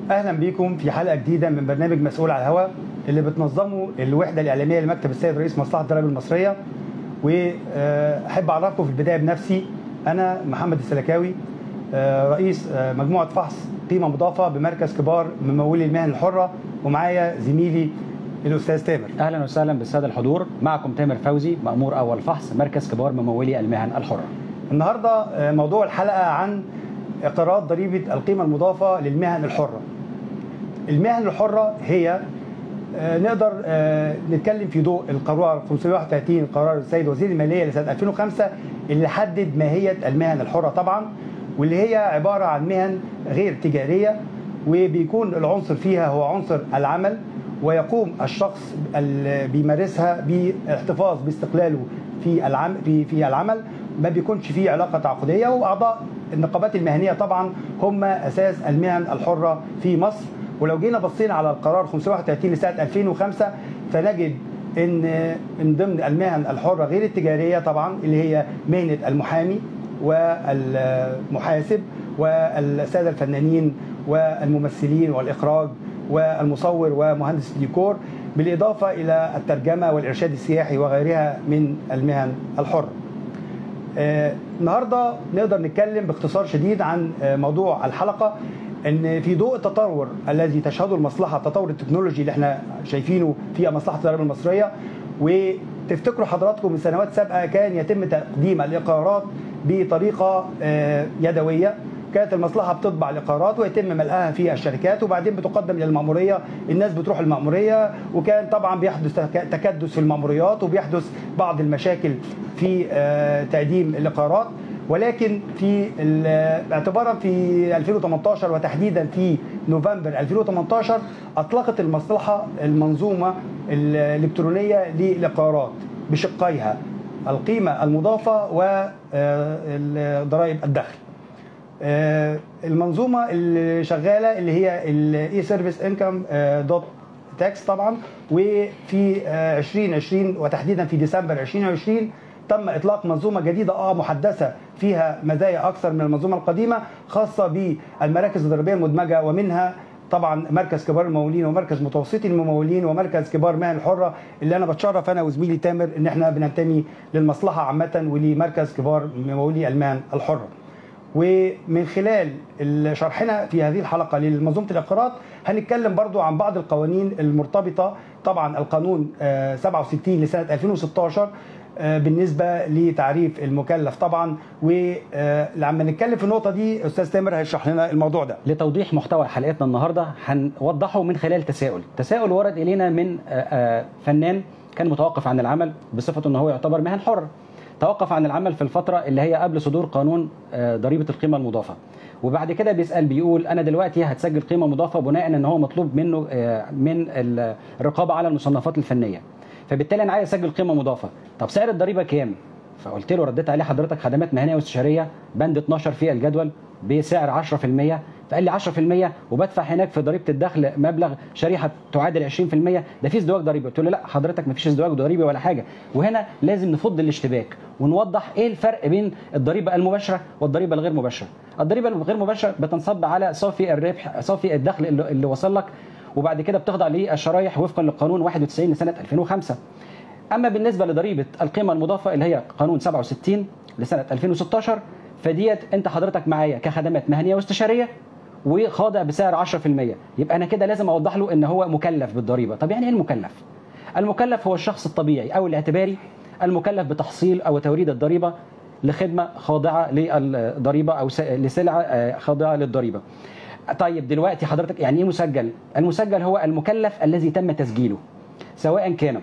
اهلا بيكم في حلقه جديده من برنامج مسؤول على الهواء اللي بتنظمه الوحده الاعلاميه لمكتب السيد رئيس مصلحه الضرائب المصريه واحب اعرفكم في البدايه بنفسي انا محمد السلكاوي رئيس مجموعه فحص قيمه مضافه بمركز كبار ممولي المهن الحره ومعايا زميلي الاستاذ تامر اهلا وسهلا بالساده الحضور معكم تامر فوزي مامور اول فحص مركز كبار ممولي المهن الحره النهارده موضوع الحلقه عن اقرارات ضريبه القيمه المضافه للمهن الحره المهن الحره هي نقدر نتكلم في ضوء القرار 531 قرار السيد وزير الماليه لسنه 2005 اللي حدد ماهيه المهن الحره طبعا واللي هي عباره عن مهن غير تجاريه وبيكون العنصر فيها هو عنصر العمل ويقوم الشخص اللي بيمارسها باحتفاظ باستقلاله في العمل في في العمل ما بيكونش فيه علاقه تعاقديه واعضاء النقابات المهنيه طبعا هم اساس المهن الحره في مصر ولو جينا بصينا على القرار 531 لسنه 2005 فنجد ان من ضمن المهن الحره غير التجاريه طبعا اللي هي مهنه المحامي والمحاسب والساده الفنانين والممثلين والاخراج والمصور ومهندس الديكور بالاضافه الى الترجمه والارشاد السياحي وغيرها من المهن الحره. آه النهارده نقدر نتكلم باختصار شديد عن آه موضوع الحلقه ان في ضوء التطور الذي تشهده المصلحه التطور التكنولوجي اللي احنا شايفينه في مصلحه الضرائب المصريه وتفتكروا حضراتكم من سنوات سابقه كان يتم تقديم الاقرارات بطريقه آه يدويه كانت المصلحه بتطبع الاقرارات ويتم ملئها في الشركات وبعدين بتقدم الى المأموريه الناس بتروح المأموريه وكان طبعا بيحدث تكدس في المأموريات وبيحدث بعض المشاكل في تقديم الاقرارات ولكن في اعتبارا في 2018 وتحديدا في نوفمبر 2018 اطلقت المصلحه المنظومه الالكترونيه للاقرارات بشقيها القيمه المضافه وضرائب الدخل. المنظومه اللي شغاله اللي هي الاي سيرفيس انكم دوت تاكس طبعا وفي 2020 وتحديدا في ديسمبر 2020 تم اطلاق منظومه جديده اه محدثه فيها مزايا اكثر من المنظومه القديمه خاصه بالمراكز الضريبيه المدمجه ومنها طبعا مركز كبار الممولين ومركز متوسطي الممولين ومركز كبار مهن الحره اللي انا بتشرف انا وزميلي تامر ان احنا بننتمي للمصلحه عامه ولمركز كبار ممولي المهن الحره. ومن خلال شرحنا في هذه الحلقة لمنظومة الإقرارات هنتكلم برضو عن بعض القوانين المرتبطة طبعا القانون 67 لسنة 2016 بالنسبة لتعريف المكلف طبعا ولما نتكلم في النقطة دي أستاذ تامر هيشرح لنا الموضوع ده لتوضيح محتوى حلقتنا النهاردة هنوضحه من خلال تساؤل تساؤل ورد إلينا من فنان كان متوقف عن العمل بصفة أنه هو يعتبر مهن حر توقف عن العمل في الفتره اللي هي قبل صدور قانون ضريبه القيمه المضافه وبعد كده بيسال بيقول انا دلوقتي هتسجل قيمه مضافه بناء ان هو مطلوب منه من الرقابه على المصنفات الفنيه فبالتالي انا عايز اسجل قيمه مضافه طب سعر الضريبه كام فقلت له رديت عليه حضرتك خدمات مهنيه واستشاريه بند 12 في الجدول بسعر 10% فقال لي 10% وبدفع هناك في ضريبه الدخل مبلغ شريحه تعادل 20% ده في ازدواج ضريبي قلت له لا حضرتك ما فيش ازدواج ضريبي ولا حاجه وهنا لازم نفض الاشتباك ونوضح ايه الفرق بين الضريبه المباشره والضريبه الغير مباشره الضريبه الغير مباشره بتنصب على صافي الربح صافي الدخل اللي, اللي وصل لك وبعد كده بتخضع للشرايح وفقا للقانون 91 لسنه 2005 اما بالنسبه لضريبه القيمه المضافه اللي هي قانون 67 لسنه 2016 فديت انت حضرتك معايا كخدمات مهنيه واستشاريه وخاضع بسعر 10% يبقى انا كده لازم اوضح له ان هو مكلف بالضريبه طب يعني ايه المكلف المكلف هو الشخص الطبيعي او الاعتباري المكلف بتحصيل او توريد الضريبه لخدمه خاضعه للضريبه او لسلعه خاضعه للضريبه طيب دلوقتي حضرتك يعني ايه مسجل المسجل هو المكلف الذي تم تسجيله سواء كان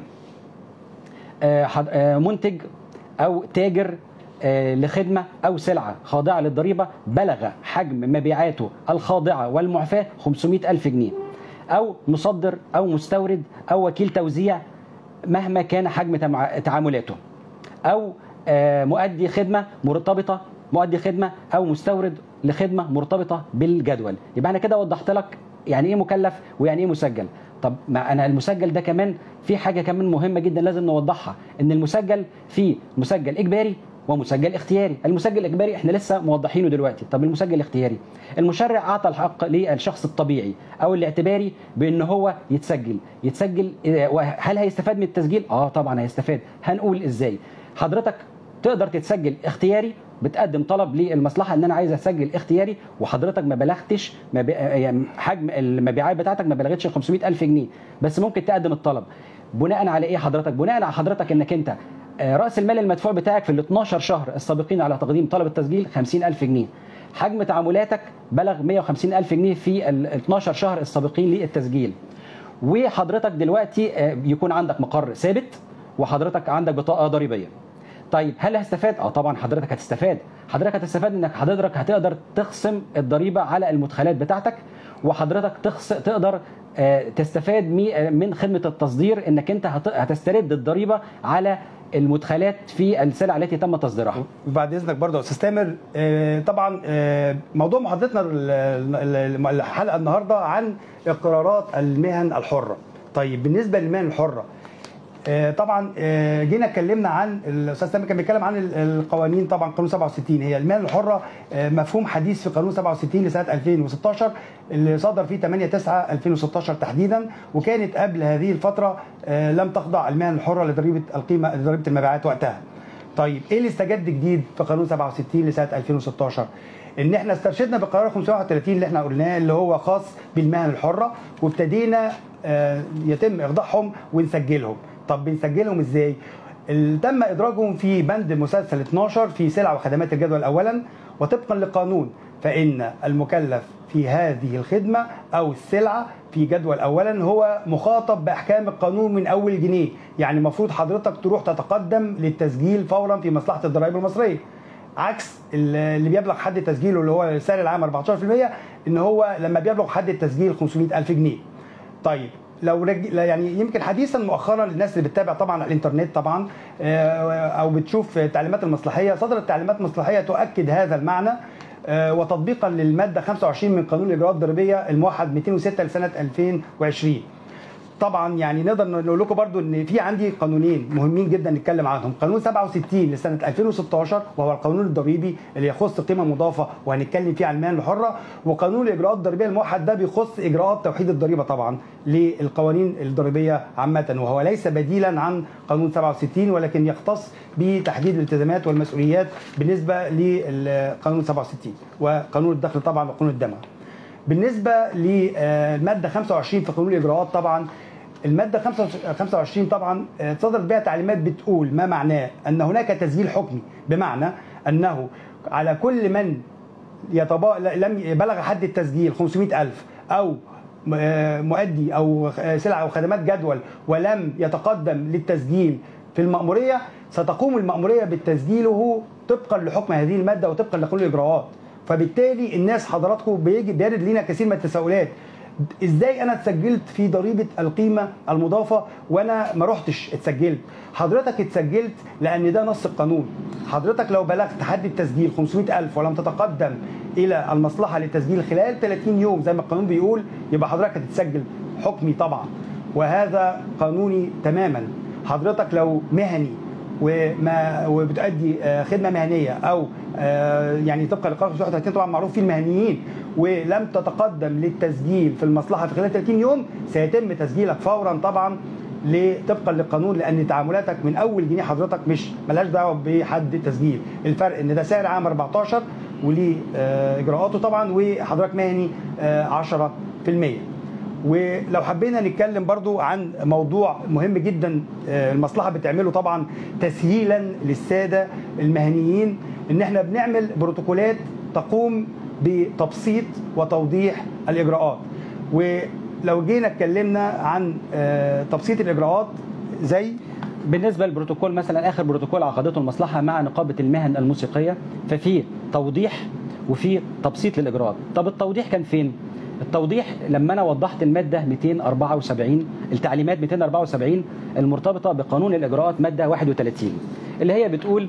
منتج او تاجر لخدمة أو سلعة خاضعة للضريبة بلغ حجم مبيعاته الخاضعة والمعفاة 500 ألف جنيه أو مصدر أو مستورد أو وكيل توزيع مهما كان حجم تعاملاته أو مؤدي خدمة مرتبطة مؤدي خدمة أو مستورد لخدمة مرتبطة بالجدول يبقى أنا كده وضحت لك يعني إيه مكلف ويعني إيه مسجل طب ما انا المسجل ده كمان في حاجه كمان مهمه جدا لازم نوضحها ان المسجل في مسجل اجباري ومسجل اختياري المسجل الاجباري احنا لسه موضحينه دلوقتي طب المسجل الاختياري المشرع اعطى الحق للشخص الطبيعي او الاعتباري بان هو يتسجل يتسجل آه، هل هيستفاد من التسجيل اه طبعا هيستفاد هنقول ازاي حضرتك تقدر تتسجل اختياري بتقدم طلب للمصلحه ان انا عايز اسجل اختياري وحضرتك ما بلغتش ما ب... يعني حجم المبيعات بتاعتك ما بلغتش 500000 جنيه بس ممكن تقدم الطلب بناء على ايه حضرتك بناء على حضرتك انك انت آه، راس المال المدفوع بتاعك في ال 12 شهر السابقين على تقديم طلب التسجيل 50000 جنيه حجم تعاملاتك بلغ 150000 جنيه في ال 12 شهر السابقين للتسجيل وحضرتك دلوقتي آه، يكون عندك مقر ثابت وحضرتك عندك بطاقه ضريبيه طيب هل هستفاد؟ اه طبعا حضرتك هتستفاد، حضرتك هتستفاد انك حضرتك هتقدر تخصم الضريبه على المدخلات بتاعتك وحضرتك تخص تقدر آه، تستفاد مي- آه، من خدمه التصدير انك انت هت- هتسترد الضريبه على المدخلات في السلع التي تم تصديرها. وبعد اذنك برضه يا استاذ تامر آه، طبعا آه، موضوع محاضرتنا ال- ال- الحلقه النهارده عن اقرارات المهن الحره. طيب بالنسبه للمهن الحره آه، طبعا آه، جينا اتكلمنا عن الاستاذ تامر كان بيتكلم عن ال- القوانين طبعا قانون 67 هي المهن الحره آه، مفهوم حديث في قانون 67 لسنه 2016 اللي صدر فيه 8 9 2016 تحديدا وكانت قبل هذه الفتره آه، لم تخضع المهن الحره لضريبه القيمه لضريبه المبيعات وقتها. طيب ايه اللي استجد جديد في قانون 67 لسنه 2016 ان احنا استرشدنا بقرار 531 اللي احنا قلناه اللي هو خاص بالمهن الحره وابتدينا آه، يتم اخضاعهم ونسجلهم طب بنسجلهم ازاي ال- تم ادراجهم في بند مسلسل 12 في سلع وخدمات الجدول اولا وطبقا لقانون فان المكلف في هذه الخدمه او السلعه في جدول اولا هو مخاطب باحكام القانون من اول جنيه يعني المفروض حضرتك تروح تتقدم للتسجيل فورا في مصلحه الضرائب المصريه عكس ال- اللي بيبلغ حد تسجيله اللي هو السعر العام 14% ان هو لما بيبلغ حد التسجيل 500000 جنيه طيب لو رج... لا يعني يمكن حديثا مؤخرا للناس اللي بتتابع طبعا على الانترنت طبعا آه، او بتشوف التعليمات المصلحيه صدرت تعليمات مصلحيه تؤكد هذا المعنى آه، وتطبيقا للماده 25 من قانون الاجراءات الضريبيه الموحد 206 لسنه 2020 طبعا يعني نقدر نقول لكم برضو ان في عندي قانونين مهمين جدا نتكلم عنهم قانون 67 لسنه 2016 وهو القانون الضريبي اللي يخص قيمه مضافه وهنتكلم فيه عن المهن الحره وقانون الاجراءات الضريبيه الموحد ده بيخص اجراءات توحيد الضريبه طبعا للقوانين الضريبيه عامه وهو ليس بديلا عن قانون 67 ولكن يختص بتحديد الالتزامات والمسؤوليات بالنسبه لقانون 67 وقانون الدخل طبعا وقانون الدمع بالنسبه للماده 25 في قانون الاجراءات طبعا الماده 25 طبعا آه، صدرت بها تعليمات بتقول ما معناه ان هناك تسجيل حكمي بمعنى انه على كل من يتبا... لم بلغ حد التسجيل 500000 او آه، مؤدي او آه، سلع او خدمات جدول ولم يتقدم للتسجيل في المأمورية ستقوم المأمورية بتسجيله طبقا لحكم هذه المادة وطبقا لقانون الإجراءات فبالتالي الناس حضراتكم بيجي بيرد لينا كثير من التساؤلات ازاي انا اتسجلت في ضريبه القيمه المضافه وانا ما رحتش اتسجلت حضرتك اتسجلت لان ده نص القانون حضرتك لو بلغت حد التسجيل 500000 ولم تتقدم الى المصلحه للتسجيل خلال 30 يوم زي ما القانون بيقول يبقى حضرتك هتتسجل حكمي طبعا وهذا قانوني تماما حضرتك لو مهني وما وبتؤدي آه، خدمه مهنيه او آه، يعني طبقا لقانون 31 طبعا معروف فيه المهنيين ولم تتقدم للتسجيل في المصلحه في خلال 30 يوم سيتم تسجيلك فورا طبعا ل- طبقا للقانون لان تعاملاتك من اول جنيه حضرتك مش ملهاش دعوه بحد تسجيل الفرق ان ده سعر عام 14 وليه آه، اجراءاته طبعا وحضرتك مهني آه، 10% ولو حبينا نتكلم برضو عن موضوع مهم جدا آه، المصلحة بتعمله طبعا تسهيلا للسادة المهنيين ان احنا بنعمل بروتوكولات تقوم بتبسيط وتوضيح الإجراءات ولو جينا اتكلمنا عن آه، تبسيط الإجراءات زي بالنسبه للبروتوكول مثلا اخر بروتوكول عقدته المصلحه مع نقابه المهن الموسيقيه ففي توضيح وفي تبسيط للاجراءات طب التوضيح كان فين التوضيح لما انا وضحت الماده 274 التعليمات 274 المرتبطه بقانون الاجراءات ماده 31 اللي هي بتقول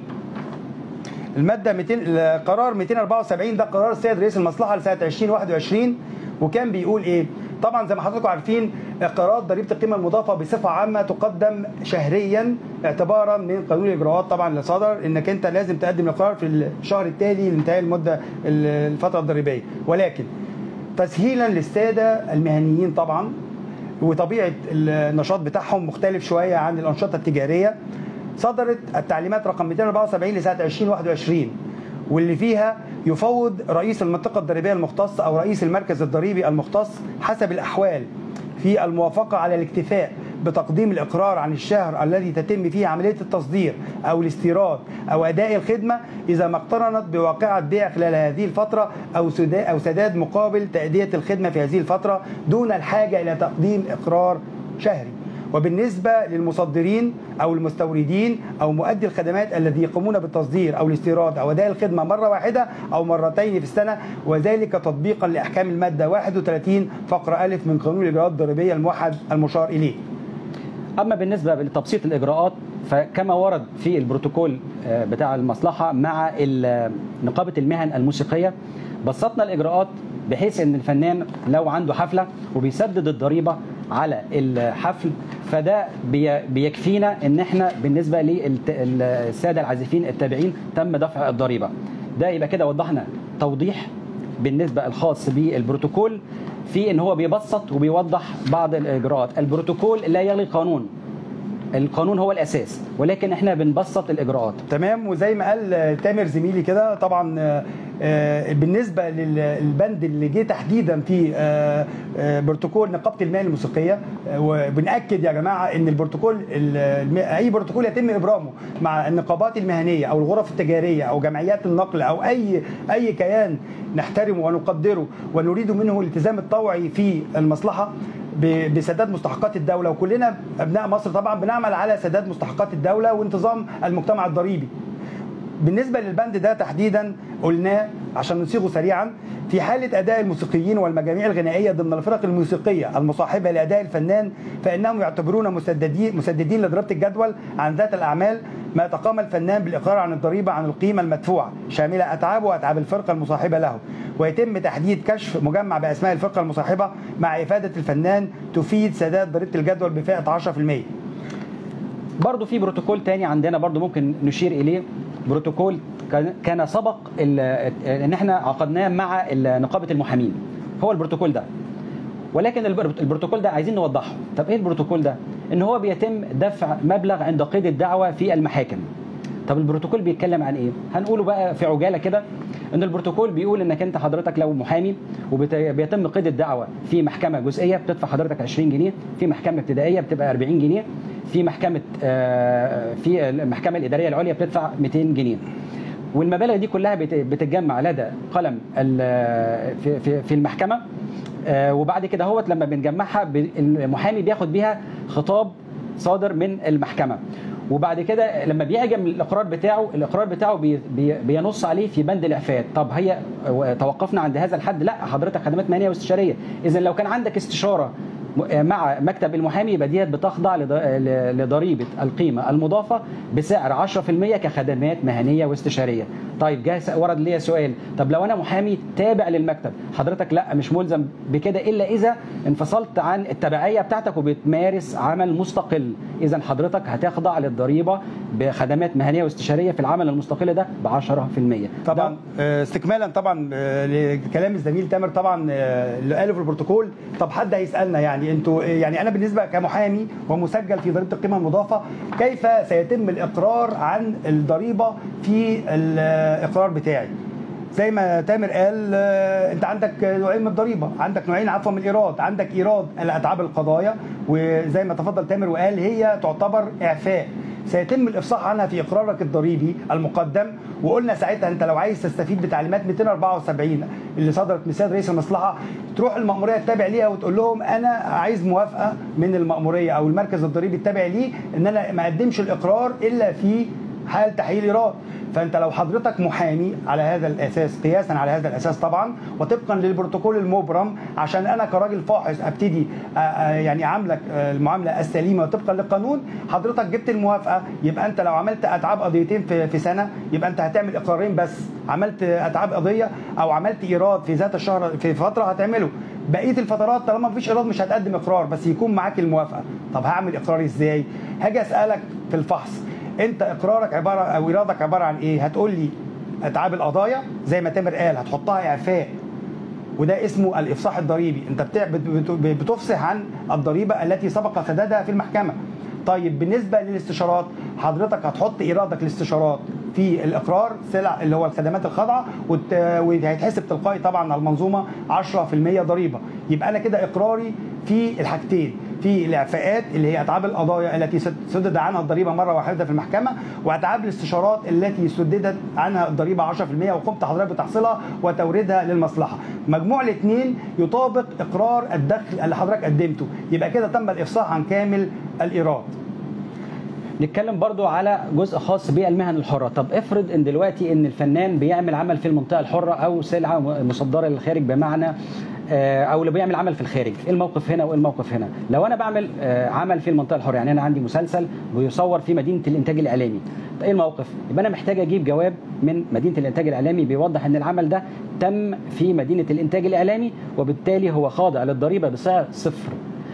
الماده 200 القرار 274 ده قرار السيد رئيس المصلحه لسنه 2021 وكان بيقول ايه؟ طبعا زي ما حضراتكم عارفين اقرارات ضريبه القيمه المضافه بصفه عامه تقدم شهريا اعتبارا من قانون الاجراءات طبعا اللي صدر انك انت لازم تقدم الاقرار في الشهر التالي لانتهاء المده الفتره الضريبيه ولكن تسهيلا للساده المهنيين طبعا وطبيعه النشاط بتاعهم مختلف شويه عن الانشطه التجاريه صدرت التعليمات رقم 274 لسنه 2021 واللي فيها يفوض رئيس المنطقه الضريبيه المختص او رئيس المركز الضريبي المختص حسب الاحوال في الموافقه على الاكتفاء بتقديم الاقرار عن الشهر الذي تتم فيه عمليه التصدير او الاستيراد او اداء الخدمه اذا ما اقترنت بواقعه بيع خلال هذه الفتره او او سداد مقابل تاديه الخدمه في هذه الفتره دون الحاجه الى تقديم اقرار شهري. وبالنسبة للمصدرين أو المستوردين أو مؤدي الخدمات الذي يقومون بالتصدير أو الاستيراد أو أداء الخدمة مرة واحدة أو مرتين في السنة وذلك تطبيقا لأحكام المادة 31 فقرة ألف من قانون الإجراءات الضريبية الموحد المشار إليه اما بالنسبه لتبسيط الاجراءات فكما ورد في البروتوكول بتاع المصلحه مع نقابه المهن الموسيقيه بسطنا الاجراءات بحيث ان الفنان لو عنده حفله وبيسدد الضريبه على الحفل فده بيكفينا ان احنا بالنسبه للساده العازفين التابعين تم دفع الضريبه ده يبقى كده وضحنا توضيح بالنسبه الخاص بالبروتوكول في ان هو بيبسط وبيوضح بعض الاجراءات البروتوكول لا يلغي قانون القانون هو الاساس ولكن احنا بنبسط الاجراءات تمام وزي ما قال تامر زميلي كده طبعا بالنسبه للبند اللي جه تحديدا في بروتوكول نقابه المهن الموسيقيه وبناكد يا جماعه ان البروتوكول اي بروتوكول يتم ابرامه مع النقابات المهنيه او الغرف التجاريه او جمعيات النقل او اي اي كيان نحترمه ونقدره ونريد منه الالتزام الطوعي في المصلحه بسداد مستحقات الدوله وكلنا ابناء مصر طبعا بنعمل على سداد مستحقات الدوله وانتظام المجتمع الضريبي بالنسبه للبند ده تحديدا قلناه عشان نصيغه سريعا في حاله اداء الموسيقيين والمجاميع الغنائيه ضمن الفرق الموسيقيه المصاحبه لاداء الفنان فانهم يعتبرون مسددين مسددين لضريبه الجدول عن ذات الاعمال ما تقام الفنان بالاقرار عن الضريبه عن القيمه المدفوعه شامله اتعابه واتعاب الفرقه المصاحبه له ويتم تحديد كشف مجمع باسماء الفرقه المصاحبه مع افاده الفنان تفيد سداد ضريبه الجدول بفئه 10% برضه في بروتوكول تاني عندنا برضه ممكن نشير اليه بروتوكول كان سبق ان احنا عقدناه مع نقابه المحامين هو البروتوكول ده ولكن البروتوكول ده عايزين نوضحه طب ايه البروتوكول ده ان هو بيتم دفع مبلغ عند قيد الدعوه في المحاكم طب البروتوكول بيتكلم عن ايه هنقوله بقى في عجاله كده ان البروتوكول بيقول انك انت حضرتك لو محامي وبيتم قيد الدعوه في محكمه جزئيه بتدفع حضرتك 20 جنيه في محكمه ابتدائيه بتبقى 40 جنيه في محكمه في المحكمه الاداريه العليا بتدفع 200 جنيه والمبالغ دي كلها بتتجمع لدى قلم في في في المحكمه وبعد كده هوت لما بنجمعها المحامي بياخد بيها خطاب صادر من المحكمه وبعد كده لما بيعجم الاقرار بتاعه الاقرار بتاعه بي بي بينص عليه في بند الاعفاءات طب هي توقفنا عند هذا الحد لا حضرتك خدمات ماليه واستشاريه اذا لو كان عندك استشاره مع مكتب المحامي يبقى ديت بتخضع لضريبه القيمه المضافه بسعر 10% كخدمات مهنيه واستشاريه. طيب جاي ورد ليا سؤال طب لو انا محامي تابع للمكتب حضرتك لا مش ملزم بكده الا اذا انفصلت عن التبعيه بتاعتك وبتمارس عمل مستقل اذا حضرتك هتخضع للضريبه بخدمات مهنيه واستشاريه في العمل المستقل ده ب 10% طبعا استكمالا طبعا لكلام الزميل تامر طبعا اللي قاله في البروتوكول طب حد هيسالنا يعني انتوا يعني انا بالنسبه كمحامي ومسجل في ضريبه القيمه المضافه كيف سيتم الاقرار عن الضريبه في الاقرار بتاعي زي ما تامر قال انت عندك نوعين من الضريبه عندك نوعين عفوا من الايراد عندك ايراد الاتعاب القضايا وزي ما تفضل تامر وقال هي تعتبر اعفاء سيتم الافصاح عنها في اقرارك الضريبي المقدم وقلنا ساعتها انت لو عايز تستفيد بتعليمات 274 اللي صدرت من سيد رئيس المصلحه تروح المأموريه التابع ليها وتقول لهم انا عايز موافقه من المأموريه او المركز الضريبي التابع ليه ان انا ما اقدمش الاقرار الا في حال تحويل ايراد فانت لو حضرتك محامي على هذا الاساس قياسا على هذا الاساس طبعا وطبقا للبروتوكول المبرم عشان انا كراجل فاحص ابتدي آه، آه، يعني اعاملك آه، المعامله السليمه طبقا للقانون حضرتك جبت الموافقه يبقى انت لو عملت اتعاب قضيتين في في سنه يبقى انت هتعمل اقرارين بس عملت اتعاب قضيه او عملت ايراد في ذات الشهر في فتره هتعمله بقيه الفترات طالما مفيش ايراد مش هتقدم اقرار بس يكون معاك الموافقه طب هعمل اقرار ازاي هاجي اسالك في الفحص انت اقرارك عباره او ايرادك عباره عن ايه هتقول لي اتعاب القضايا زي ما تامر قال هتحطها اعفاء وده اسمه الافصاح الضريبي انت بتع- بت- بت- بتفصح عن الضريبه التي سبق سدادها في المحكمه طيب بالنسبه للاستشارات حضرتك هتحط ايرادك الاستشارات في الاقرار سلع اللي هو الخدمات الخاضعه وت- وهيتحسب تلقائي طبعا على المنظومه 10% ضريبه يبقى انا كده اقراري في الحاجتين في الاعفاءات اللي هي اتعاب القضايا التي سد- سدد عنها الضريبه مره واحده في المحكمه واتعاب الاستشارات التي سددت عنها الضريبه 10% وقمت حضرتك بتحصيلها وتوريدها للمصلحه مجموع الاثنين يطابق اقرار الدخل اللي حضرتك قدمته يبقى كده تم الافصاح عن كامل الايراد نتكلم برضو على جزء خاص بالمهن الحرة طب افرض ان دلوقتي ان الفنان بيعمل عمل في المنطقة الحرة او سلعة مصدرة للخارج بمعنى آه، او اللي بيعمل عمل في الخارج ايه الموقف هنا وايه الموقف هنا لو انا بعمل آه، عمل في المنطقة الحرة يعني انا عندي مسلسل بيصور في مدينة الانتاج الاعلامي ايه الموقف يبقى انا محتاج اجيب جواب من مدينة الانتاج الاعلامي بيوضح ان العمل ده تم في مدينة الانتاج الاعلامي وبالتالي هو خاضع للضريبة بسعر صفر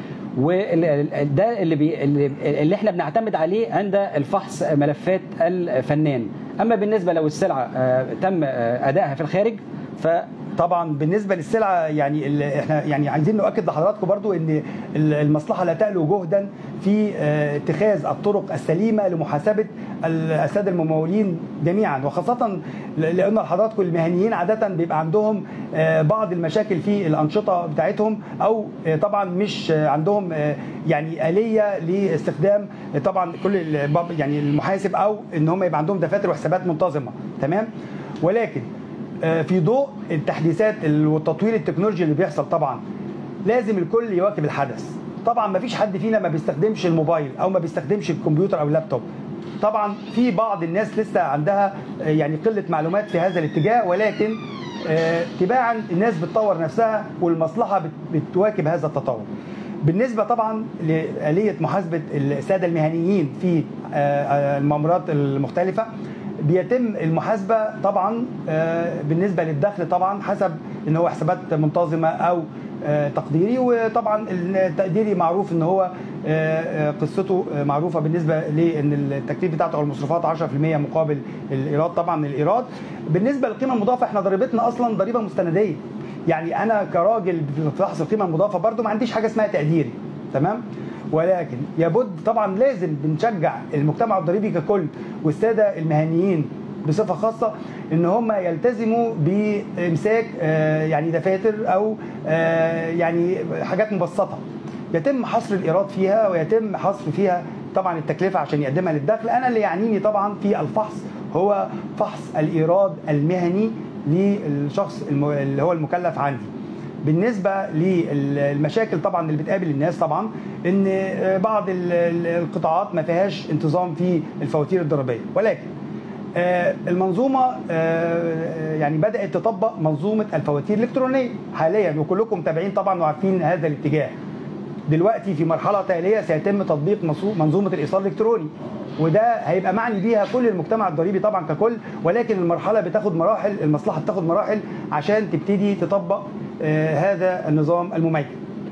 وده اللي بي اللي اللي احنا بنعتمد عليه عند الفحص ملفات الفنان اما بالنسبه لو السلعه آه، تم آه، ادائها في الخارج ف طبعا بالنسبه للسلعه يعني ال- احنا يعني عايزين نؤكد لحضراتكم برضو ان ال- المصلحه لا تألو جهدا في آه، اتخاذ الطرق السليمه لمحاسبه ال- الساده الممولين جميعا وخاصه ل- لان حضراتكم المهنيين عاده بيبقى عندهم آه، بعض المشاكل في الانشطه بتاعتهم او آه، طبعا مش آه، عندهم آه، يعني اليه لاستخدام آه، طبعا كل ال- يعني المحاسب او ان هم يبقى عندهم دفاتر وحسابات منتظمه تمام ولكن آه، في ضوء التحديثات ال- والتطوير التكنولوجي اللي بيحصل طبعا لازم الكل يواكب الحدث طبعا ما فيش حد فينا ما بيستخدمش الموبايل او ما بيستخدمش الكمبيوتر او اللابتوب طبعا في بعض الناس لسه عندها آه، يعني قله معلومات في هذا الاتجاه ولكن آه، تباعا الناس بتطور نفسها والمصلحه بت- بتواكب هذا التطور بالنسبه طبعا لاليه محاسبه الساده المهنيين في آه، آه، المأمورات المختلفه بيتم المحاسبه طبعا آه، بالنسبه للدخل طبعا حسب ان هو حسابات منتظمه او آه، تقديري وطبعا التقديري معروف ان هو آه، آه، قصته آه، معروفه بالنسبه لان التكليف بتاعته او المصروفات 10% مقابل الايراد طبعا الايراد بالنسبه للقيمه المضافه احنا ضريبتنا اصلا ضريبه مستنديه يعني انا كراجل في فحص القيمه المضافه برضو ما عنديش حاجه اسمها تقديري تمام ولكن يبد طبعا لازم بنشجع المجتمع الضريبي ككل والساده المهنيين بصفه خاصه ان هم يلتزموا بامساك آه، يعني دفاتر او آه، يعني حاجات مبسطه يتم حصر الايراد فيها ويتم حصر فيها طبعا التكلفه عشان يقدمها للدخل انا اللي يعنيني طبعا في الفحص هو فحص الايراد المهني للشخص الم- اللي هو المكلف عندي بالنسبه للمشاكل طبعا اللي بتقابل الناس طبعا ان بعض ال- ال- القطاعات ما فيهاش انتظام في الفواتير الضريبيه ولكن آه، المنظومه آه، يعني بدات تطبق منظومه الفواتير الالكترونيه حاليا وكلكم متابعين طبعا وعارفين هذا الاتجاه دلوقتي في مرحله تاليه سيتم تطبيق مصو- منظومه الايصال الالكتروني وده هيبقى معني بيها كل المجتمع الضريبي طبعا ككل ولكن المرحله بتاخد مراحل المصلحه بتاخد مراحل عشان تبتدي تطبق آه، هذا النظام المميز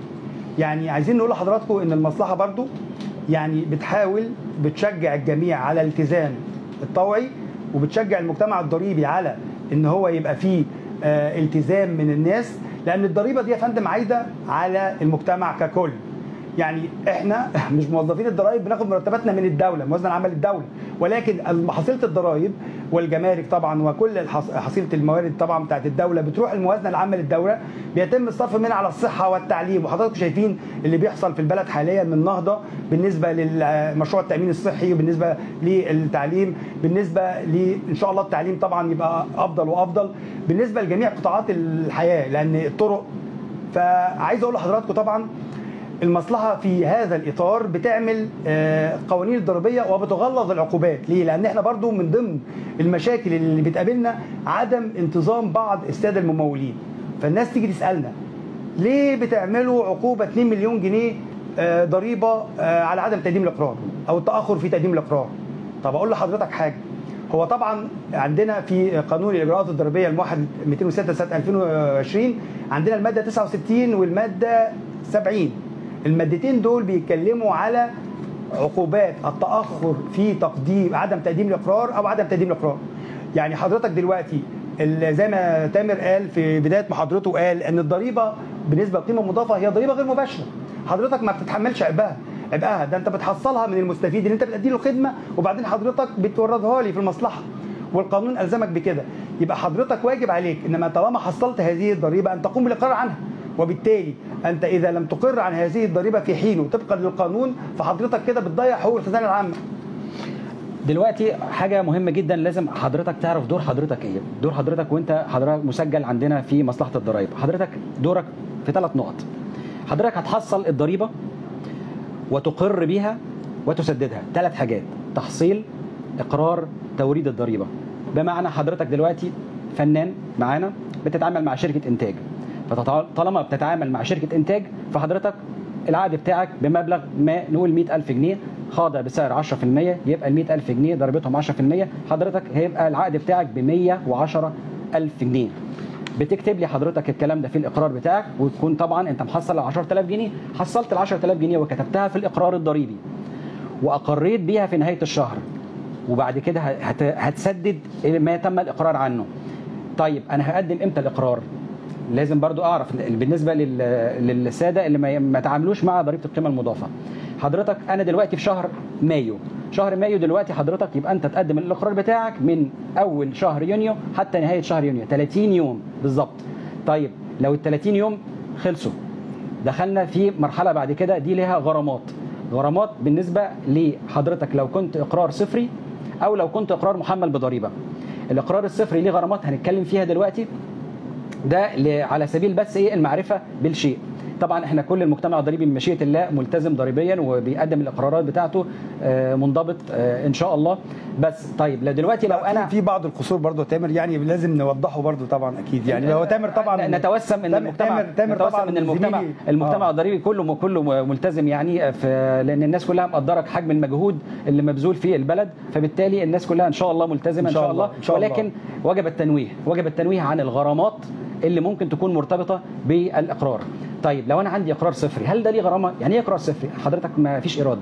يعني عايزين نقول لحضراتكم ان المصلحه برضو يعني بتحاول بتشجع الجميع على الالتزام الطوعي وبتشجع المجتمع الضريبي على ان هو يبقى فيه آه، التزام من الناس لان الضريبه دي يا فندم عايده على المجتمع ككل يعني احنا مش موظفين الضرائب بناخد مرتباتنا من الدوله موازنه عمل الدوله ولكن حصيله الضرائب والجمارك طبعا وكل الحص- حصيله الموارد طبعا بتاعت الدوله بتروح الموازنه العامه للدوله بيتم الصرف منها على الصحه والتعليم وحضراتكم شايفين اللي بيحصل في البلد حاليا من نهضه بالنسبه للمشروع التامين الصحي وبالنسبه للتعليم بالنسبه ان شاء الله التعليم طبعا يبقى افضل وافضل بالنسبه لجميع قطاعات الحياه لان الطرق فعايز اقول لحضراتكم طبعا المصلحه في هذا الاطار بتعمل آه، قوانين الضريبيه وبتغلظ العقوبات ليه لان احنا برضو من ضمن المشاكل اللي بتقابلنا عدم انتظام بعض الساده الممولين فالناس تيجي تسالنا ليه بتعملوا عقوبه 2 مليون جنيه آه، ضريبه آه، على عدم تقديم الاقرار او التاخر في تقديم الاقرار طب اقول لحضرتك حاجه هو طبعا عندنا في قانون الاجراءات الضريبيه الموحد 206 سنه 2020 عندنا الماده 69 والماده 70 المادتين دول بيتكلموا على عقوبات التاخر في تقديم عدم تقديم الاقرار او عدم تقديم الاقرار يعني حضرتك دلوقتي ال- زي ما تامر قال في بدايه محاضرته قال ان الضريبه بالنسبه للقيمه المضافه هي ضريبه غير مباشره حضرتك ما بتتحملش عبئها عبئها ده انت بتحصلها من المستفيد اللي انت بتدي له خدمه وبعدين حضرتك بتوردها لي في المصلحه والقانون الزمك بكده يبقى حضرتك واجب عليك انما طالما حصلت هذه الضريبه ان تقوم بالاقرار عنها وبالتالي انت اذا لم تقر عن هذه الضريبه في حينه طبقا للقانون فحضرتك كده بتضيع حقوق الخزانه العامه دلوقتي حاجه مهمه جدا لازم حضرتك تعرف دور حضرتك ايه دور حضرتك وانت حضرتك مسجل عندنا في مصلحه الضرائب حضرتك دورك في ثلاث نقط حضرتك هتحصل الضريبه وتقر بيها وتسددها ثلاث حاجات تحصيل اقرار توريد الضريبه بمعنى حضرتك دلوقتي فنان معانا بتتعامل مع شركه انتاج فطالما بتتعامل مع شركه انتاج فحضرتك العقد بتاعك بمبلغ ما نقول 100000 جنيه خاضع بسعر 10% يبقى ال 100000 جنيه ضريبتهم 10% حضرتك هيبقى العقد بتاعك ب 110000 جنيه بتكتب لي حضرتك الكلام ده في الاقرار بتاعك وتكون طبعا انت محصل 10000 جنيه حصلت ال 10000 جنيه وكتبتها في الاقرار الضريبي واقريت بيها في نهايه الشهر وبعد كده هت- هتسدد ما تم الاقرار عنه طيب انا هقدم امتى الاقرار لازم برضو اعرف بالنسبه لل- للساده اللي ما- ما تعاملوش مع ضريبه القيمه المضافه حضرتك انا دلوقتي في شهر مايو شهر مايو دلوقتي حضرتك يبقى انت تقدم الاقرار بتاعك من اول شهر يونيو حتى نهايه شهر يونيو 30 يوم بالظبط طيب لو ال 30 يوم خلصوا دخلنا في مرحله بعد كده دي ليها غرامات غرامات بالنسبه لحضرتك لو كنت اقرار صفري او لو كنت اقرار محمل بضريبه الاقرار الصفري ليه غرامات هنتكلم فيها دلوقتي ده ل- على سبيل بس ايه المعرفه بالشيء طبعا احنا كل المجتمع الضريبي بمشيئه الله ملتزم ضريبيا وبيقدم الاقرارات بتاعته آه، منضبط آه، ان شاء الله بس طيب لا دلوقتي لو انا في- في بعض القصور برضو يا تامر يعني لازم نوضحه برضو طبعا اكيد يعني هو تامر طبعا نتوسم ان تامر- المجتمع تامر تامر نتوسم طبعا ان المجتمع زميلي. المجتمع آه. الضريبي كله كله ملتزم يعني في لان الناس كلها مقدره حجم المجهود اللي مبذول في البلد فبالتالي الناس كلها ان شاء الله ملتزمه ان شاء الله, إن شاء الله. ولكن وجب التنويه وجب التنويه عن الغرامات اللي ممكن تكون مرتبطه بالاقرار طيب لو انا عندي اقرار صفري هل ده ليه غرامه يعني ايه اقرار صفري حضرتك ما فيش ايراد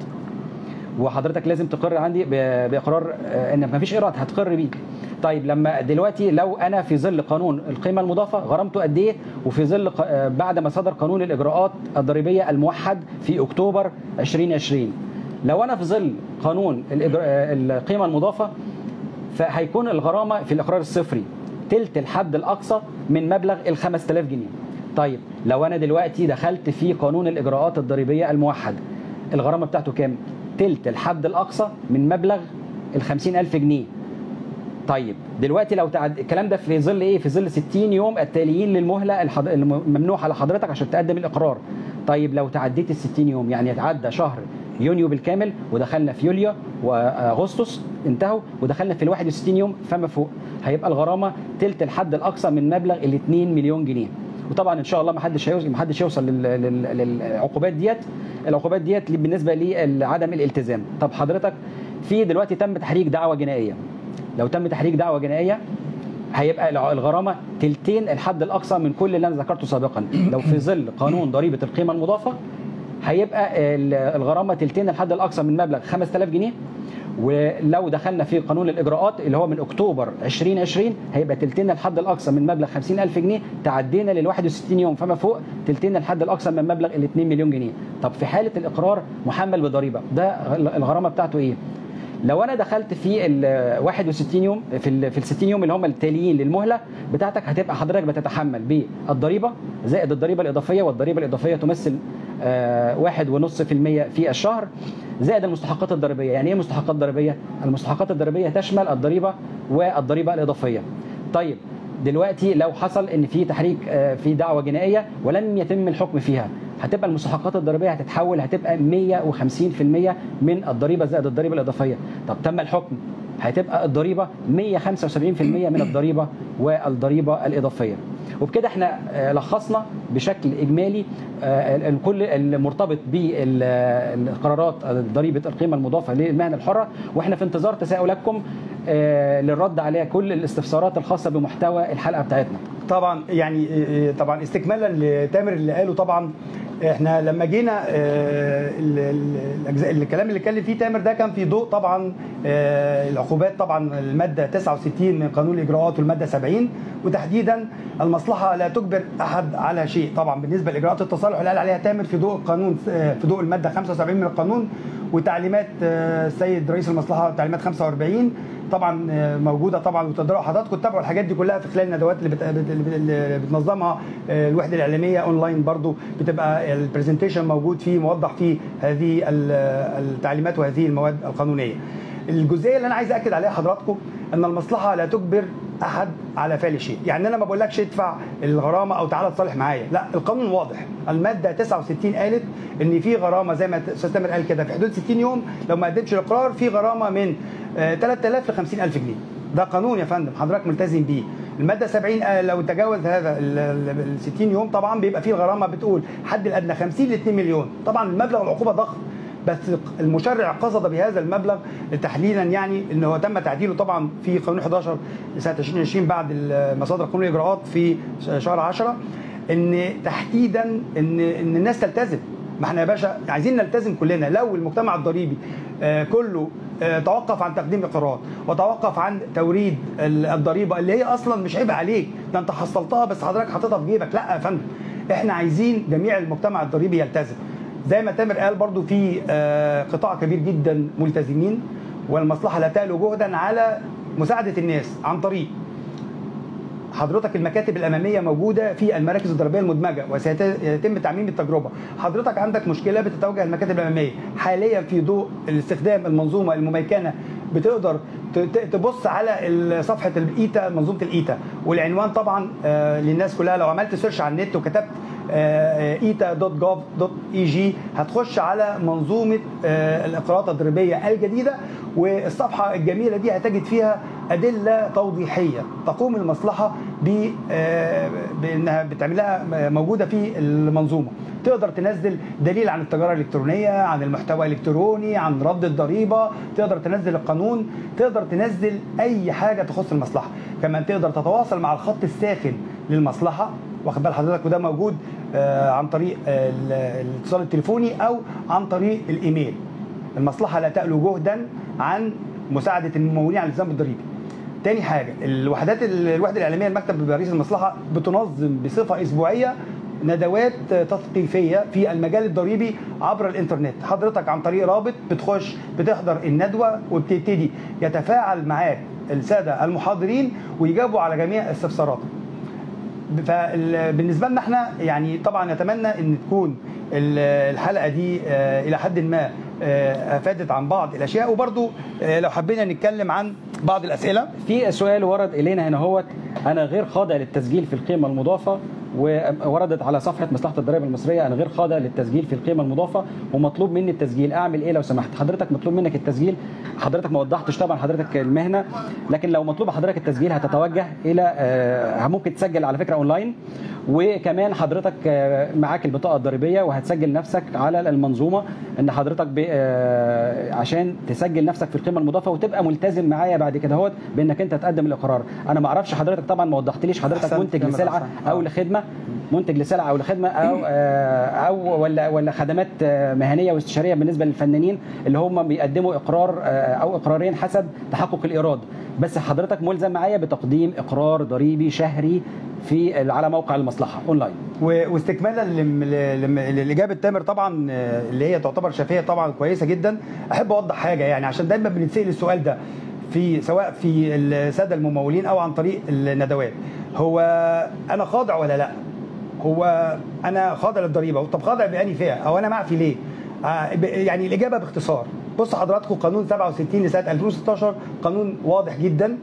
وحضرتك لازم تقر عندي ب- باقرار آه، ان ما فيش ايراد هتقر بيه طيب لما دلوقتي لو انا في ظل قانون القيمه المضافه غرامته قد ايه وفي ظل ق- آه، بعد ما صدر قانون الاجراءات الضريبيه الموحد في اكتوبر 2020 لو انا في ظل قانون الإجراء- آه، القيمه المضافه فهيكون الغرامه في الاقرار الصفري تلت الحد الاقصى من مبلغ ال 5000 جنيه طيب لو انا دلوقتي دخلت في قانون الاجراءات الضريبيه الموحد الغرامه بتاعته كام تلت الحد الاقصى من مبلغ ال 50000 جنيه طيب دلوقتي لو تعد الكلام ده في ظل ايه في ظل 60 يوم التاليين للمهله الحض... الممنوحه لحضرتك عشان تقدم الاقرار طيب لو تعديت ال 60 يوم يعني يتعدى شهر يونيو بالكامل ودخلنا في يوليو واغسطس انتهوا ودخلنا في ال 61 يوم فما فوق هيبقى الغرامه تلت الحد الاقصى من مبلغ ال 2 مليون جنيه وطبعا ان شاء الله ما حدش هيوصل ما حدش يوصل لل- لل- للعقوبات ديت العقوبات ديت بالنسبه لعدم الالتزام طب حضرتك في دلوقتي تم تحريك دعوه جنائيه لو تم تحريك دعوه جنائيه هيبقى الع- الغرامه تلتين الحد الاقصى من كل اللي انا ذكرته سابقا لو في ظل قانون ضريبه القيمه المضافه هيبقى ال- الغرامه تلتين الحد الاقصى من مبلغ 5000 جنيه ولو دخلنا في قانون الاجراءات اللي هو من اكتوبر 2020 هيبقى تلتين الحد الاقصى من مبلغ 50000 جنيه تعدينا لل 61 يوم فما فوق تلتين الحد الاقصى من مبلغ ال 2 مليون جنيه طب في حاله الاقرار محمل بضريبه ده الغرامه بتاعته ايه لو انا دخلت في ال 61 يوم في ال في ال 60 يوم اللي هم التاليين للمهله بتاعتك هتبقى حضرتك بتتحمل بالضريبه زائد الضريبه الاضافيه والضريبه الاضافيه تمثل آه، واحد ونص في المية في الشهر زائد المستحقات الضريبيه يعني ايه مستحقات ضريبيه المستحقات الضريبيه تشمل الضريبه والضريبه الاضافيه طيب دلوقتي لو حصل ان في تحريك آه، في دعوه جنائيه ولم يتم الحكم فيها هتبقى المستحقات الضريبيه هتتحول هتبقى 150% من الضريبه زائد الضريبه الاضافيه طب تم الحكم هتبقى الضريبه 175% من الضريبه والضريبه الاضافيه وبكده احنا آه، لخصنا بشكل اجمالي آه، ال- كل المرتبط بالقرارات ضريبه القيمه المضافه للمهن الحره واحنا في انتظار تساؤلاتكم آه، للرد على كل الاستفسارات الخاصه بمحتوى الحلقه بتاعتنا طبعا يعني آه، طبعا استكمالا لتامر اللي قاله طبعا احنا لما جينا آه، ال- ال- الاجزاء الكلام اللي اتكلم فيه تامر ده كان في ضوء طبعا آه، العقوبات طبعا الماده 69 من قانون الاجراءات والماده 70 وتحديدا المصلحه لا تجبر احد على شيء طبعا بالنسبه لاجراءات التصالح اللي قال عليها تامر في ضوء القانون آه، في ضوء الماده 75 من القانون وتعليمات آه، السيد رئيس المصلحه تعليمات 45 طبعا آه، موجوده طبعا وتقدروا حضراتكم تتابعوا الحاجات دي كلها في خلال الندوات اللي, بت... اللي بتنظمها آه، الوحده الاعلاميه اونلاين برضو بتبقى البرزنتيشن موجود فيه موضح فيه هذه ال- التعليمات وهذه المواد القانونيه. الجزئيه اللي انا عايز اكد عليها حضراتكم ان المصلحه لا تجبر احد على فعل شيء، يعني انا ما بقولكش ادفع الغرامه او تعالى تصالح معايا، لا القانون واضح، الماده 69 قالت ان في غرامه زي ما استاذ تامر قال كده في حدود 60 يوم لو ما قدمتش الاقرار في غرامه من آه، 3000 ل 50000 جنيه. ده قانون يا فندم حضرتك ملتزم بيه. الماده 70 آه، لو تجاوز هذا ال- ال ال 60 يوم طبعا بيبقى فيه الغرامه بتقول حد الادنى 50 ل 2 مليون، طبعا المبلغ العقوبه ضخم بس المشرع قصد بهذا المبلغ تحليلا يعني ان هو تم تعديله طبعا في قانون 11 سنه 2020 بعد مصادر قانون الاجراءات في شهر 10 ان تحديدا ان ان الناس تلتزم ما احنا يا باشا عايزين نلتزم كلنا لو المجتمع الضريبي آه، كله آه، توقف عن تقديم اقرارات وتوقف عن توريد ال- الضريبه اللي هي اصلا مش عيب عليك ده انت حصلتها بس حضرتك حاططها في جيبك لا يا فندم احنا عايزين جميع المجتمع الضريبي يلتزم زي ما تامر قال برضو في آه، قطاع كبير جدا ملتزمين والمصلحه لا تألو جهدا على مساعده الناس عن طريق حضرتك المكاتب الاماميه موجوده في المراكز الضريبيه المدمجه وسيتم تعميم التجربه حضرتك عندك مشكله بتتوجه المكاتب الاماميه حاليا في ضوء الاستخدام المنظومه المميكنه بتقدر ت- ت- تبص على ال- صفحه الايتا منظومه الايتا والعنوان طبعا آه، للناس كلها لو عملت سيرش على النت وكتبت ايتا دوت جوف دوت اي جي هتخش على منظومه آه، الاقرارات الضريبيه الجديده والصفحه الجميله دي هتجد فيها ادله توضيحيه تقوم المصلحه ب آه، بانها بتعملها موجوده في المنظومه تقدر تنزل دليل عن التجاره الالكترونيه عن المحتوى الالكتروني عن رد الضريبه تقدر تنزل القانون تقدر تنزل اي حاجه تخص المصلحه كمان تقدر تتواصل مع الخط الساخن للمصلحه واخد بال حضرتك وده موجود آه، عن طريق آه، ال- الاتصال التليفوني او عن طريق الايميل المصلحه لا تألو جهدا عن مساعده الممولين على الالتزام الضريبي تاني حاجه الوحدات الوحده الاعلاميه المكتب رئيس المصلحه بتنظم بصفه اسبوعيه ندوات تثقيفيه في المجال الضريبي عبر الانترنت حضرتك عن طريق رابط بتخش بتحضر الندوه وبتبتدي يتفاعل معاك الساده المحاضرين ويجاوبوا على جميع استفساراتك فبالنسبه لنا احنا يعني طبعا نتمنى ان تكون ال- الحلقه دي آه، الى حد ما آه، افادت عن بعض الاشياء وبرضو آه، لو حبينا نتكلم عن بعض الاسئله في سؤال ورد الينا هنا هوت انا غير خاضع للتسجيل في القيمه المضافه ووردت على صفحه مصلحه الضرائب المصريه انا غير خاضع للتسجيل في القيمه المضافه ومطلوب مني التسجيل اعمل ايه لو سمحت حضرتك مطلوب منك التسجيل حضرتك ما وضحتش طبعا حضرتك المهنه لكن لو مطلوب حضرتك التسجيل هتتوجه الى آه، ممكن تسجل على فكره اونلاين وكمان حضرتك آه، معاك البطاقه الضريبيه وهتسجل نفسك على المنظومه ان حضرتك ب... آه، عشان تسجل نفسك في القيمه المضافه وتبقى ملتزم معايا بعد كده هوت بانك انت تقدم الاقرار انا ما اعرفش حضرتك طبعا ما وضحتليش حضرتك أحسنت، منتج تمام، لسلعه أحسنت. او آه. لخدمه منتج لسلعه او لخدمه او آه، او ولا ولا خدمات آه، مهنيه واستشاريه بالنسبه للفنانين اللي هم بيقدموا اقرار آه، او اقرارين حسب تحقق الايراد بس حضرتك ملزم معايا بتقديم اقرار ضريبي شهري في على موقع المصلحه اونلاين و- واستكمالا لم- لم- لاجابه تامر طبعا آه، اللي هي تعتبر شفهيه طبعا كويسه جدا احب اوضح حاجه يعني عشان دايما بنتسال السؤال ده في سواء في الساده الممولين او عن طريق الندوات هو انا خاضع ولا لا هو انا خاضع للضريبه طب خاضع بأني فئه او انا معفي ليه آه، ب- يعني الاجابه باختصار بص حضراتكم قانون 67 لسنه 2016 قانون واضح جدا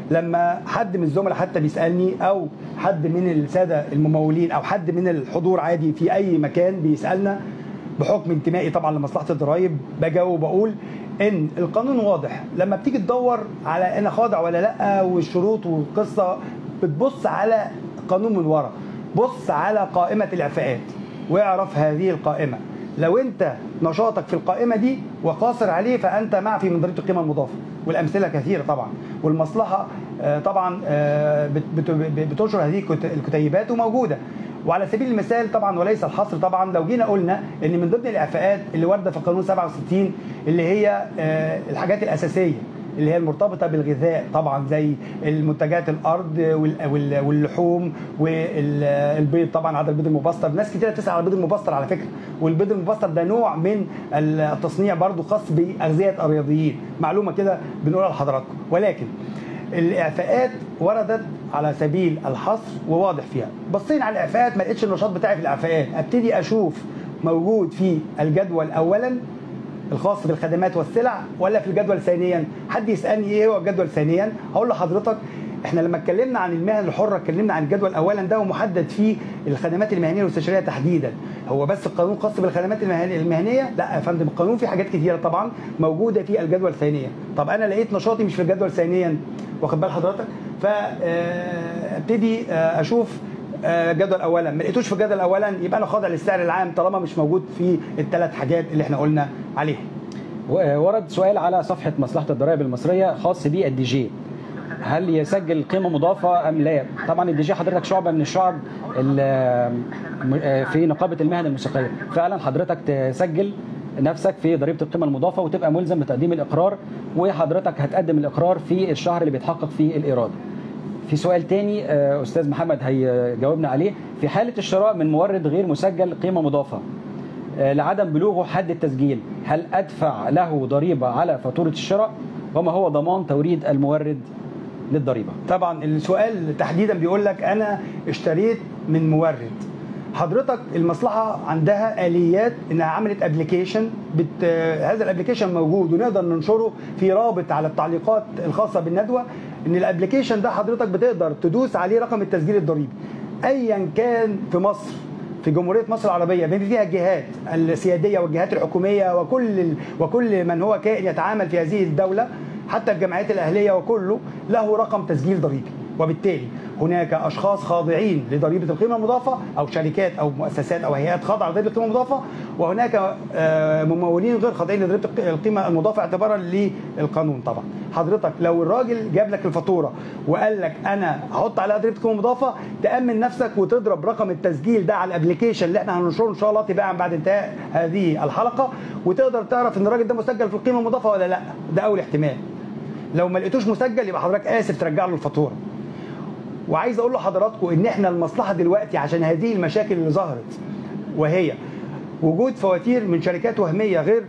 لما حد من الزملاء حتى بيسالني او حد من الساده الممولين او حد من الحضور عادي في اي مكان بيسالنا بحكم انتمائي طبعا لمصلحه الضرائب بجاوب وبقول ان القانون واضح لما بتيجي تدور على انا خاضع ولا لا والشروط والقصه بتبص على القانون من ورا بص على قائمه الاعفاءات واعرف هذه القائمه لو انت نشاطك في القائمه دي وقاصر عليه فانت معفي من ضريبه القيمه المضافه والامثله كثيره طبعا والمصلحه آه، طبعا آه، بت- بت- بتنشر هذه الكت- الكتيبات وموجوده وعلى سبيل المثال طبعا وليس الحصر طبعا لو جينا قلنا ان من ضمن الاعفاءات اللي وارده في القانون 67 اللي هي آه، الحاجات الاساسيه اللي هي المرتبطه بالغذاء طبعا زي المنتجات الارض وال- وال- واللحوم والبيض طبعا عدد البيض المبستر ناس كتير بتسال على البيض المبستر على فكره والبيض المبستر ده نوع من التصنيع برضو خاص باغذيه الرياضيين معلومه كده بنقولها لحضراتكم ولكن الاعفاءات وردت على سبيل الحصر وواضح فيها بصينا على الاعفاءات ما لقيتش النشاط بتاعي في الاعفاءات ابتدي اشوف موجود في الجدول اولا الخاص بالخدمات والسلع ولا في الجدول ثانيا حد يسالني ايه هو الجدول ثانيا هقول لحضرتك احنا لما اتكلمنا عن المهن الحره اتكلمنا عن الجدول اولا ده ومحدد فيه الخدمات المهنيه والاستشاريه تحديدا هو بس القانون خاص بالخدمات المهن- المهنيه لا يا فندم القانون فيه حاجات كتيره طبعا موجوده في الجدول ثانيا طب انا لقيت نشاطي مش في الجدول ثانيا واخد بال حضرتك فابتدي اشوف آه، جدول اولا ما لقيتوش في الجدول اولا يبقى انا خاضع للسعر العام طالما مش موجود في الثلاث حاجات اللي احنا قلنا عليها و- ورد سؤال على صفحه مصلحه الضرائب المصريه خاص بالدي جي هل يسجل قيمه مضافه ام لا؟ طبعا الدي جي حضرتك شعبه من الشعب ال- م- في نقابه المهن الموسيقيه، فعلا حضرتك تسجل نفسك في ضريبه القيمه المضافه وتبقى ملزم بتقديم الاقرار وحضرتك هتقدم الاقرار في الشهر اللي بيتحقق فيه الايراد. في سؤال تاني آه، استاذ محمد هيجاوبنا عليه في حاله الشراء من مورد غير مسجل قيمه مضافه آه، لعدم بلوغه حد التسجيل هل ادفع له ضريبه على فاتوره الشراء وما هو ضمان توريد المورد للضريبه طبعا السؤال تحديدا بيقول لك انا اشتريت من مورد حضرتك المصلحه عندها اليات انها عملت ابلكيشن بت... هذا الابلكيشن موجود ونقدر ننشره في رابط على التعليقات الخاصه بالندوه ان الابلكيشن ده حضرتك بتقدر تدوس عليه رقم التسجيل الضريبي ايا كان في مصر في جمهوريه مصر العربيه بما فيها الجهات السياديه والجهات الحكوميه وكل ال... وكل من هو كائن يتعامل في هذه الدوله حتى الجمعيات الاهليه وكله له رقم تسجيل ضريبي وبالتالي هناك اشخاص خاضعين لضريبه القيمه المضافه او شركات او مؤسسات او هيئات خاضعه لضريبه القيمه المضافه وهناك آه، ممولين غير خاضعين لضريبه الق- القيمه المضافه اعتبارا للقانون طبعا حضرتك لو الراجل جاب لك الفاتوره وقال لك انا هحط عليها ضريبه قيمه مضافه تامن نفسك وتضرب رقم التسجيل ده على الابلكيشن اللي احنا هننشره ان شاء الله تباعا بعد انتهاء هذه الحلقه وتقدر تعرف ان الراجل ده مسجل في القيمه المضافه ولا لا ده اول احتمال لو ما لقيتوش مسجل يبقى حضرتك اسف ترجع له الفاتوره وعايز اقول لحضراتكم ان احنا المصلحه دلوقتي عشان هذه المشاكل اللي ظهرت وهي وجود فواتير من شركات وهميه غير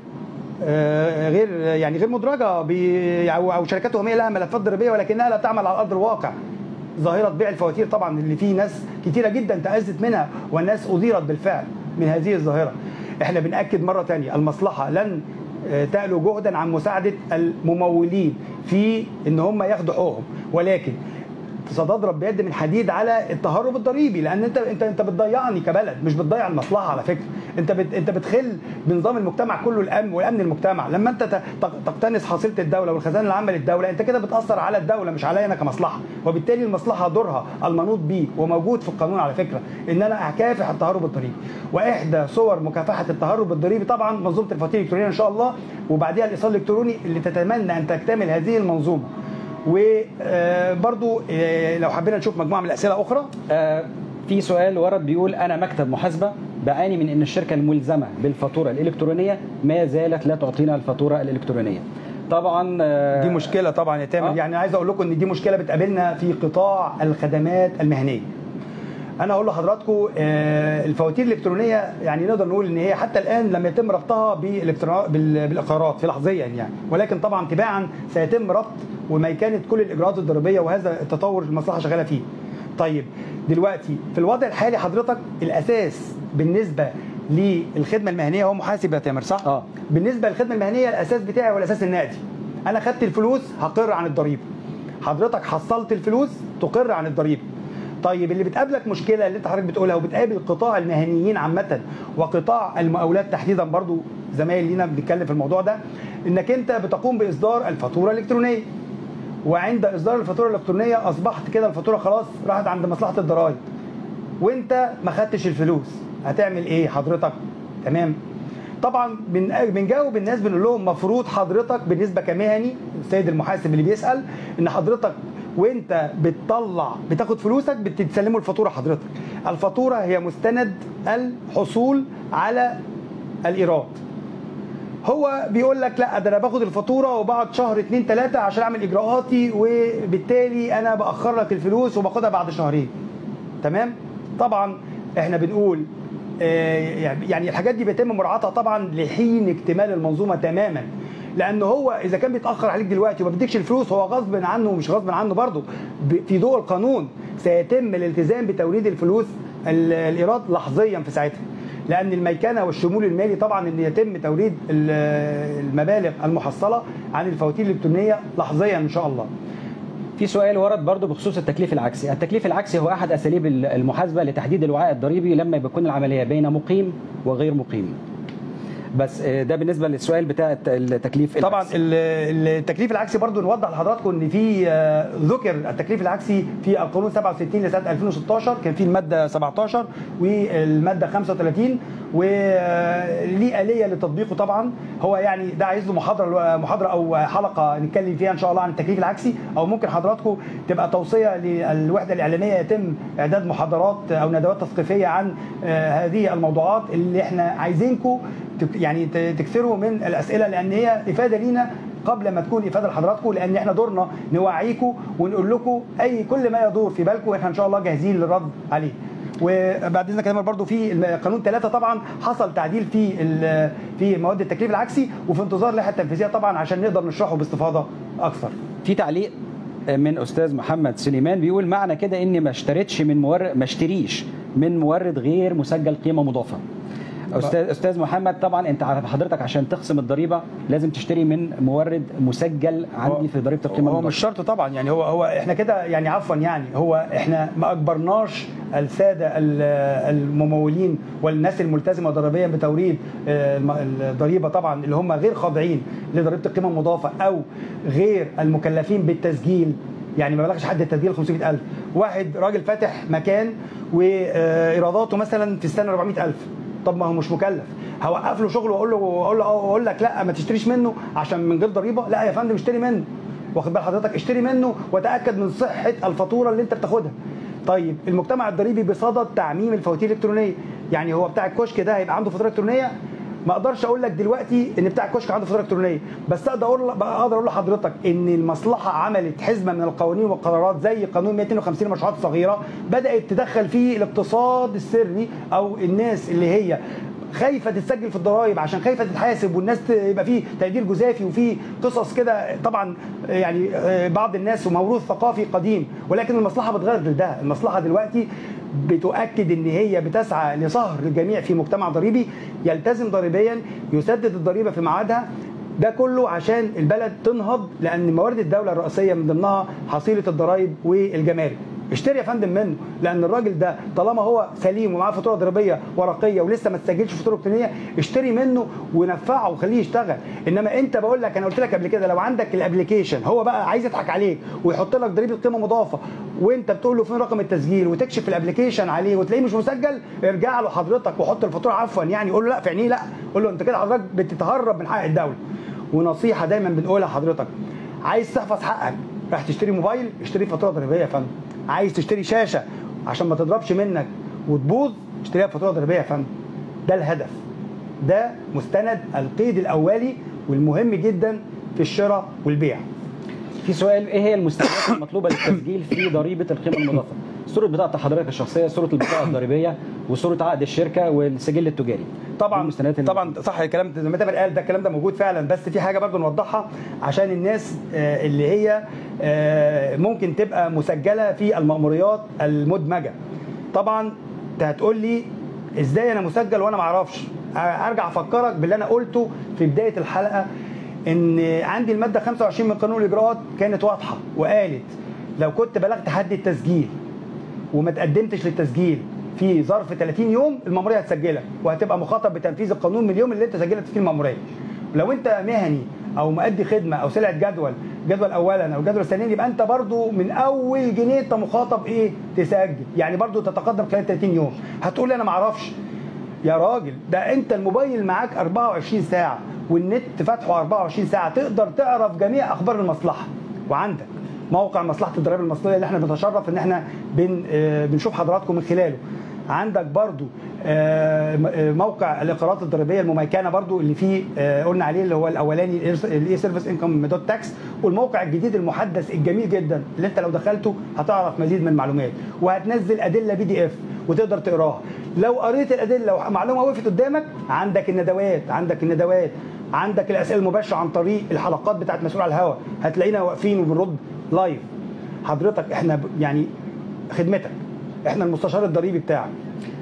آه، غير يعني غير مدرجه ب- او أو شركات وهميه لها ملفات ضريبيه ولكنها لا تعمل على ارض الواقع ظاهره بيع الفواتير طبعا اللي فيه ناس كتيره جدا تاذت منها والناس اضيرت بالفعل من هذه الظاهره احنا بناكد مره تانية المصلحه لن آه، تألو جهدا عن مساعده الممولين في ان هم ياخدوا حقوقهم ولكن ستضرب بيد من حديد على التهرب الضريبي لان انت انت انت بتضيعني كبلد مش بتضيع المصلحه على فكره انت بت انت بتخل بنظام المجتمع كله الامن والامن المجتمع لما انت ت- ت- تقتنص حصيله الدوله والخزانه العامه للدوله انت كده بتاثر على الدوله مش عليا انا كمصلحه وبالتالي المصلحه دورها المنوط بيه وموجود في القانون على فكره ان انا اكافح التهرب الضريبي واحدى صور مكافحه التهرب الضريبي طبعا منظومه الفواتير الالكترونيه ان شاء الله وبعدها الايصال الالكتروني اللي تتمنى ان تكتمل هذه المنظومه وبرضو لو حبينا نشوف مجموعه من الاسئله اخرى آه، في سؤال ورد بيقول انا مكتب محاسبه بعاني من ان الشركه الملزمه بالفاتوره الالكترونيه ما زالت لا تعطينا الفاتوره الالكترونيه طبعا آه، دي مشكله طبعا يا تامر آه. يعني عايز اقول لكم ان دي مشكله بتقابلنا في قطاع الخدمات المهنيه انا اقول لحضراتكم آه، الفواتير الالكترونيه يعني نقدر نقول ان هي حتى الان لم يتم ربطها بالإلكترو- بال- بالاقرارات في لحظيا يعني ولكن طبعا تباعا سيتم ربط وميكنه كل الاجراءات الضريبيه وهذا التطور المصلحه شغاله فيه طيب دلوقتي في الوضع الحالي حضرتك الاساس بالنسبه للخدمه المهنيه هو محاسب يا تامر صح؟ اه بالنسبه للخدمه المهنيه الاساس بتاعي هو الاساس النقدي انا خدت الفلوس هقر عن الضريبه حضرتك حصلت الفلوس تقر عن الضريبه طيب اللي بتقابلك مشكله اللي انت حضرتك بتقولها وبتقابل قطاع المهنيين عامه وقطاع المقاولات تحديدا برضو زمايل لينا بنتكلم في الموضوع ده انك انت بتقوم باصدار الفاتوره الالكترونيه وعند اصدار الفاتوره الالكترونيه اصبحت كده الفاتوره خلاص راحت عند مصلحه الضرائب وانت ما خدتش الفلوس هتعمل ايه حضرتك تمام طبعا بن- بنجاوب الناس بنقول لهم مفروض حضرتك بالنسبه كمهني السيد المحاسب اللي بيسال ان حضرتك وانت بتطلع بتاخد فلوسك بتسلمه الفاتوره حضرتك الفاتوره هي مستند الحصول على الايراد هو بيقول لك لا ده انا باخد الفاتوره وبقعد شهر اتنين تلاته عشان اعمل اجراءاتي وبالتالي انا باخر لك الفلوس وباخدها بعد شهرين تمام طبعا احنا بنقول آه، يعني الحاجات دي بيتم مراعاتها طبعا لحين اكتمال المنظومه تماما لان هو اذا كان بيتاخر عليك دلوقتي وما بيديكش الفلوس هو غصب عنه ومش غصب عنه برضه ب- في ضوء القانون سيتم الالتزام بتوريد الفلوس ال- الايراد لحظيا في ساعتها لان الميكنه والشمول المالي طبعا ان يتم توريد ال- المبالغ المحصله عن الفواتير الالكترونيه لحظيا ان شاء الله في سؤال ورد برضه بخصوص التكليف العكسي، التكليف العكسي هو احد اساليب المحاسبه لتحديد الوعاء الضريبي لما بيكون العمليه بين مقيم وغير مقيم. بس آه، ده بالنسبه للسؤال بتاع الت- التكليف طبعا العكسي. ال- التكليف العكسي برضو نوضح لحضراتكم ان في آه، ذكر التكليف العكسي في القانون 67 لسنه 2016 كان في الماده 17 والماده 35 وليه اليه لتطبيقه طبعا هو يعني ده عايز له محاضره محاضره او حلقه نتكلم فيها ان شاء الله عن التكليف العكسي او ممكن حضراتكم تبقى توصيه للوحده الاعلاميه يتم اعداد محاضرات او ندوات تثقيفيه عن آه، هذه الموضوعات اللي احنا عايزينكم تك- يعني ت- تكثروا من الاسئله لان هي افاده لينا قبل ما تكون افاده لحضراتكم لان احنا دورنا نوعيكم ونقول لكم اي كل ما يدور في بالكم احنا ان شاء الله جاهزين للرد عليه. وبعد اذنك كمان برضو في قانون ثلاثة طبعا حصل تعديل في ال- في مواد التكليف العكسي وفي انتظار اللائحه التنفيذيه طبعا عشان نقدر نشرحه باستفاضه اكثر. في تعليق من استاذ محمد سليمان بيقول معنى كده اني ما اشتريتش من مورد ما اشتريش من مورد غير مسجل قيمه مضافه استاذ استاذ محمد طبعا انت عارف حضرتك عشان تخصم الضريبه لازم تشتري من مورد مسجل عندي في ضريبه القيمه هو المضافه مش شرط طبعا يعني هو هو احنا كده يعني عفوا يعني هو احنا ما اجبرناش الساده ال- الممولين والناس الملتزمه ضريبيا بتوريد آه، الم- الضريبه طبعا اللي هم غير خاضعين لضريبه القيمه المضافه او غير المكلفين بالتسجيل يعني ما بلغش حد التسجيل 500000 واحد راجل فاتح مكان وايراداته مثلا في السنه 400000 طب ما هو مش مكلف هوقف له شغله واقول له واقول له اقول لك لا ما تشتريش منه عشان من غير ضريبه لا يا فندم اشتري منه واخد بال حضرتك اشتري منه وتاكد من صحه الفاتوره اللي انت بتاخدها طيب المجتمع الضريبي بصدد تعميم الفواتير الالكترونيه يعني هو بتاع الكشك ده هيبقى عنده فاتوره الكترونيه ما اقدرش اقول لك دلوقتي ان بتاع الكشك عنده فاتوره الكترونيه بس اقدر اقول اقدر اقول لحضرتك ان المصلحه عملت حزمه من القوانين والقرارات زي قانون 250 المشروعات الصغيره بدات تدخل فيه الاقتصاد السري او الناس اللي هي خايفه تتسجل في الضرائب عشان خايفه تتحاسب والناس ت- يبقى فيه تقدير جزافي وفي قصص كده طبعا يعني آه، بعض الناس وموروث ثقافي قديم ولكن المصلحه بتغير ده المصلحه دلوقتي بتؤكد ان هي بتسعى لصهر الجميع في مجتمع ضريبي يلتزم ضريبيا يسدد الضريبه في ميعادها ده كله عشان البلد تنهض لان موارد الدوله الرئيسيه من ضمنها حصيله الضرائب والجمارك اشتري يا فندم منه لان الراجل ده طالما هو سليم ومعاه فاتوره ضريبيه ورقيه ولسه ما تسجلش فاتوره الكترونيه اشتري منه ونفعه وخليه يشتغل انما انت بقول لك انا قلت لك قبل كده لو عندك الابلكيشن هو بقى عايز يضحك عليك ويحط لك ضريبه قيمه مضافه وانت بتقول له فين رقم التسجيل وتكشف الابلكيشن عليه وتلاقيه مش مسجل ارجع له حضرتك وحط الفاتوره عفوا يعني قول له لا في عينيه لا قول له انت كده حضرتك بتتهرب من حق الدوله ونصيحه دايما بنقولها لحضرتك عايز تحفظ حقك راح تشتري موبايل اشتري فاتوره ضريبيه يا فندم عايز تشتري شاشه عشان ما تضربش منك وتبوظ اشتريها بفاتوره ضريبيه يا فندم ده الهدف ده مستند القيد الاولي والمهم جدا في الشراء والبيع في سؤال ايه هي المستندات المطلوبه للتسجيل في ضريبه القيمه المضافه؟ صوره بطاقه حضرتك الشخصيه، صوره البطاقه الضريبيه، وصوره عقد الشركه والسجل التجاري. دي طبعا المستندات اللي- طبعا صح الكلام زي ما تامر قال ده الكلام ده موجود فعلا بس في حاجه برضو نوضحها عشان الناس آه، اللي هي آه، ممكن تبقى مسجله في المأموريات المدمجه طبعا انت هتقول لي ازاي انا مسجل وانا ما اعرفش ارجع افكرك باللي انا قلته في بدايه الحلقه ان عندي الماده 25 من قانون الاجراءات كانت واضحه وقالت لو كنت بلغت حد التسجيل وما تقدمتش للتسجيل في ظرف 30 يوم المأمورية هتسجلك وهتبقى مخاطب بتنفيذ القانون من اليوم اللي انت سجلت فيه المأمورية. لو انت مهني او مؤدي خدمه او سلعه جدول جدول اولا او جدول ثانيا يبقى انت برضو من اول جنيه انت مخاطب ايه تسجل يعني برضو تتقدم خلال 30 يوم هتقول لي انا ما اعرفش يا راجل ده انت الموبايل معاك 24 ساعه والنت فاتحه 24 ساعه تقدر تعرف جميع اخبار المصلحه وعندك موقع مصلحه الضرائب المصريه اللي احنا بنتشرف ان احنا بن آه، بنشوف حضراتكم من خلاله عندك برضو آه، م- آه، موقع الاقرارات الضريبيه المميكنه برضو اللي فيه آه، قلنا عليه اللي هو الاولاني الاي سيرفيس انكم دوت تاكس والموقع الجديد المحدث الجميل جدا اللي انت لو دخلته هتعرف مزيد من المعلومات وهتنزل ادله بي دي اف وتقدر تقراها لو قريت الادله ومعلومه وقفت قدامك عندك الندوات عندك الندوات عندك الاسئله المباشره عن طريق الحلقات بتاعت مسؤول على الهواء هتلاقينا واقفين وبنرد لايف حضرتك احنا ب- يعني خدمتك احنا المستشار الضريبي بتاعك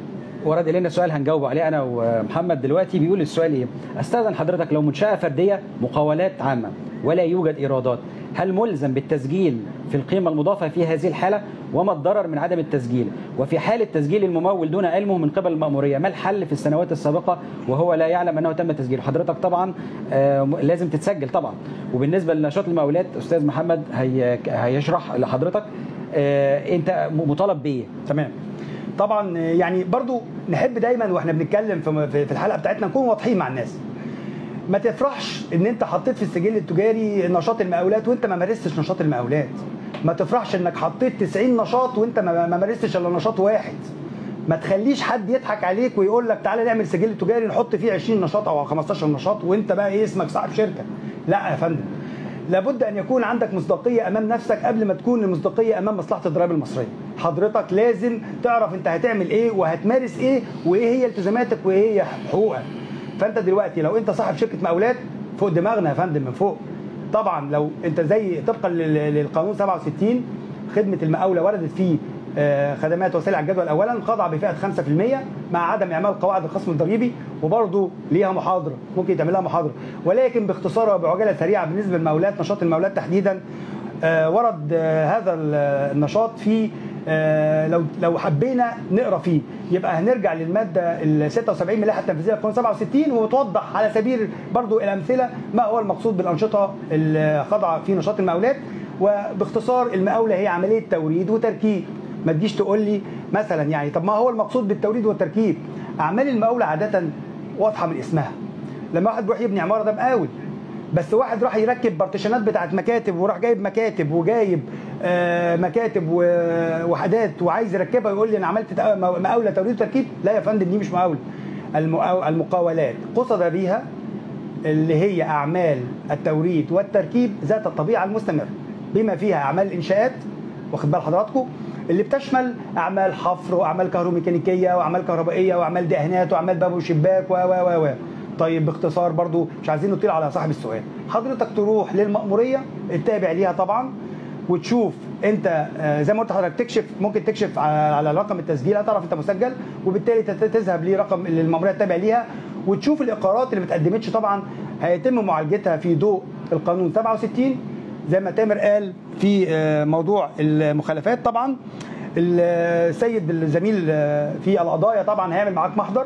ورد الينا سؤال هنجاوب عليه انا ومحمد دلوقتي بيقول السؤال ايه؟ استاذن حضرتك لو منشاه فرديه مقاولات عامه ولا يوجد ايرادات هل ملزم بالتسجيل في القيمه المضافه في هذه الحاله وما الضرر من عدم التسجيل وفي حاله تسجيل الممول دون علمه من قبل الماموريه ما الحل في السنوات السابقه وهو لا يعلم انه تم تسجيله حضرتك طبعا آه، لازم تتسجل طبعا وبالنسبه لنشاط المقاولات استاذ محمد هي هيشرح لحضرتك آه، انت مطالب بايه تمام طبعا يعني برضو نحب دايما واحنا بنتكلم في في- في الحلقه بتاعتنا نكون واضحين مع الناس ما تفرحش ان انت حطيت في السجل التجاري نشاط المقاولات وانت ما مارستش نشاط المقاولات ما تفرحش انك حطيت 90 نشاط وانت ما ما مارستش الا نشاط واحد ما تخليش حد يضحك عليك ويقول لك تعالى نعمل سجل تجاري نحط فيه 20 نشاط او 15 نشاط وانت بقى ايه اسمك صاحب شركه لا يا فندم لابد ان يكون عندك مصداقيه امام نفسك قبل ما تكون المصداقيه امام مصلحه الضرائب المصريه حضرتك لازم تعرف انت هتعمل ايه وهتمارس ايه وايه هي التزاماتك وايه هي حقوقك فانت دلوقتي لو انت صاحب شركه مقاولات فوق دماغنا يا فندم من فوق طبعا لو انت زي طبقا لل- للقانون 67 خدمه المقاوله وردت فيه آه، خدمات وسلع الجدول اولا خضع بفئه 5% مع عدم اعمال قواعد الخصم الضريبي وبرضه ليها محاضره ممكن يتعمل لها محاضره ولكن باختصار وبعجاله سريعه بالنسبه للمقاولات نشاط المقاولات تحديدا آه، ورد آه، هذا ال- النشاط في آه، لو لو حبينا نقرا فيه يبقى هنرجع للماده ال 76 من اللائحه التنفيذيه للقانون 67 وتوضح على سبيل برضو الامثله ما هو المقصود بالانشطه الخاضعه في نشاط المقاولات وباختصار المقاوله هي عمليه توريد وتركيب ما تجيش تقول لي مثلا يعني طب ما هو المقصود بالتوريد والتركيب اعمال المقاوله عاده واضحه من اسمها لما واحد بيروح يبني عماره ده مقاول بس واحد راح يركب بارتيشنات بتاعت مكاتب وراح جايب مكاتب وجايب آه، مكاتب ووحدات وعايز يركبها ويقول لي انا عملت تق- مقاوله توريد وتركيب لا يا فندم دي مش مقاوله المقاو- المقاولات قصد بيها اللي هي اعمال التوريد والتركيب ذات الطبيعه المستمره بما فيها اعمال الانشاءات واخد بال حضراتكم اللي بتشمل اعمال حفر واعمال كهروميكانيكيه واعمال كهربائيه واعمال دهانات واعمال باب وشباك و و و و طيب باختصار برضو مش عايزين نطيل على صاحب السؤال حضرتك تروح للمأمورية التابع ليها طبعا وتشوف انت آه، زي ما قلت لحضرتك تكشف ممكن تكشف على على رقم التسجيل هتعرف انت مسجل وبالتالي تت- تذهب لرقم المأمورية التابع ليها وتشوف الاقرارات اللي ما اتقدمتش طبعا هيتم معالجتها في ضوء القانون 67 زي ما تامر قال في آه، موضوع المخالفات طبعا السيد الزميل آه، في القضايا طبعا هيعمل معاك محضر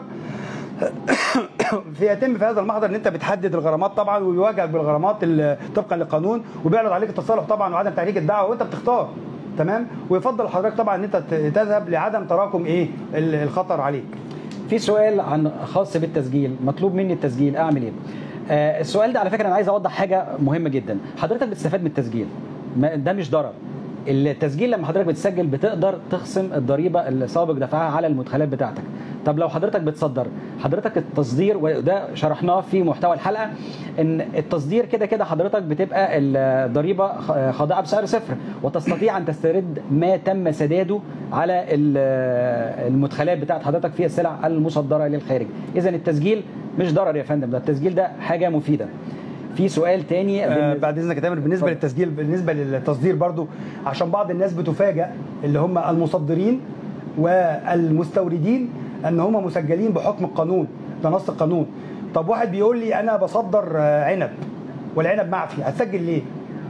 فيتم في هذا المحضر ان انت بتحدد الغرامات طبعا وبيواجهك بالغرامات ال- طبقا للقانون وبيعرض عليك التصالح طبعا وعدم تحريك الدعوه وانت بتختار تمام ويفضل حضرتك طبعا ان انت ت- تذهب لعدم تراكم ايه ال- الخطر عليك في سؤال عن خاص بالتسجيل مطلوب مني التسجيل اعمل ايه آه السؤال ده على فكره انا عايز اوضح حاجه مهمه جدا حضرتك بتستفاد من التسجيل ما- ده مش ضرر التسجيل لما حضرتك بتسجل بتقدر تخصم الضريبه اللي سابق دفعها على المدخلات بتاعتك طب لو حضرتك بتصدر حضرتك التصدير وده شرحناه في محتوى الحلقه ان التصدير كده كده حضرتك بتبقى الضريبه خ- خاضعه بسعر صفر وتستطيع ان تسترد ما تم سداده على ال- المدخلات بتاعت حضرتك في السلع المصدره للخارج اذا التسجيل مش ضرر يا فندم ده التسجيل ده حاجه مفيده في سؤال تاني آه بالنسبة- بعد اذنك يا تامر بالنسبه اتفضل. للتسجيل بالنسبه للتصدير برضو عشان بعض الناس بتفاجئ اللي هم المصدرين والمستوردين ان هم مسجلين بحكم القانون ده نص القانون طب واحد بيقول لي انا بصدر آه، عنب والعنب معفي هتسجل ليه؟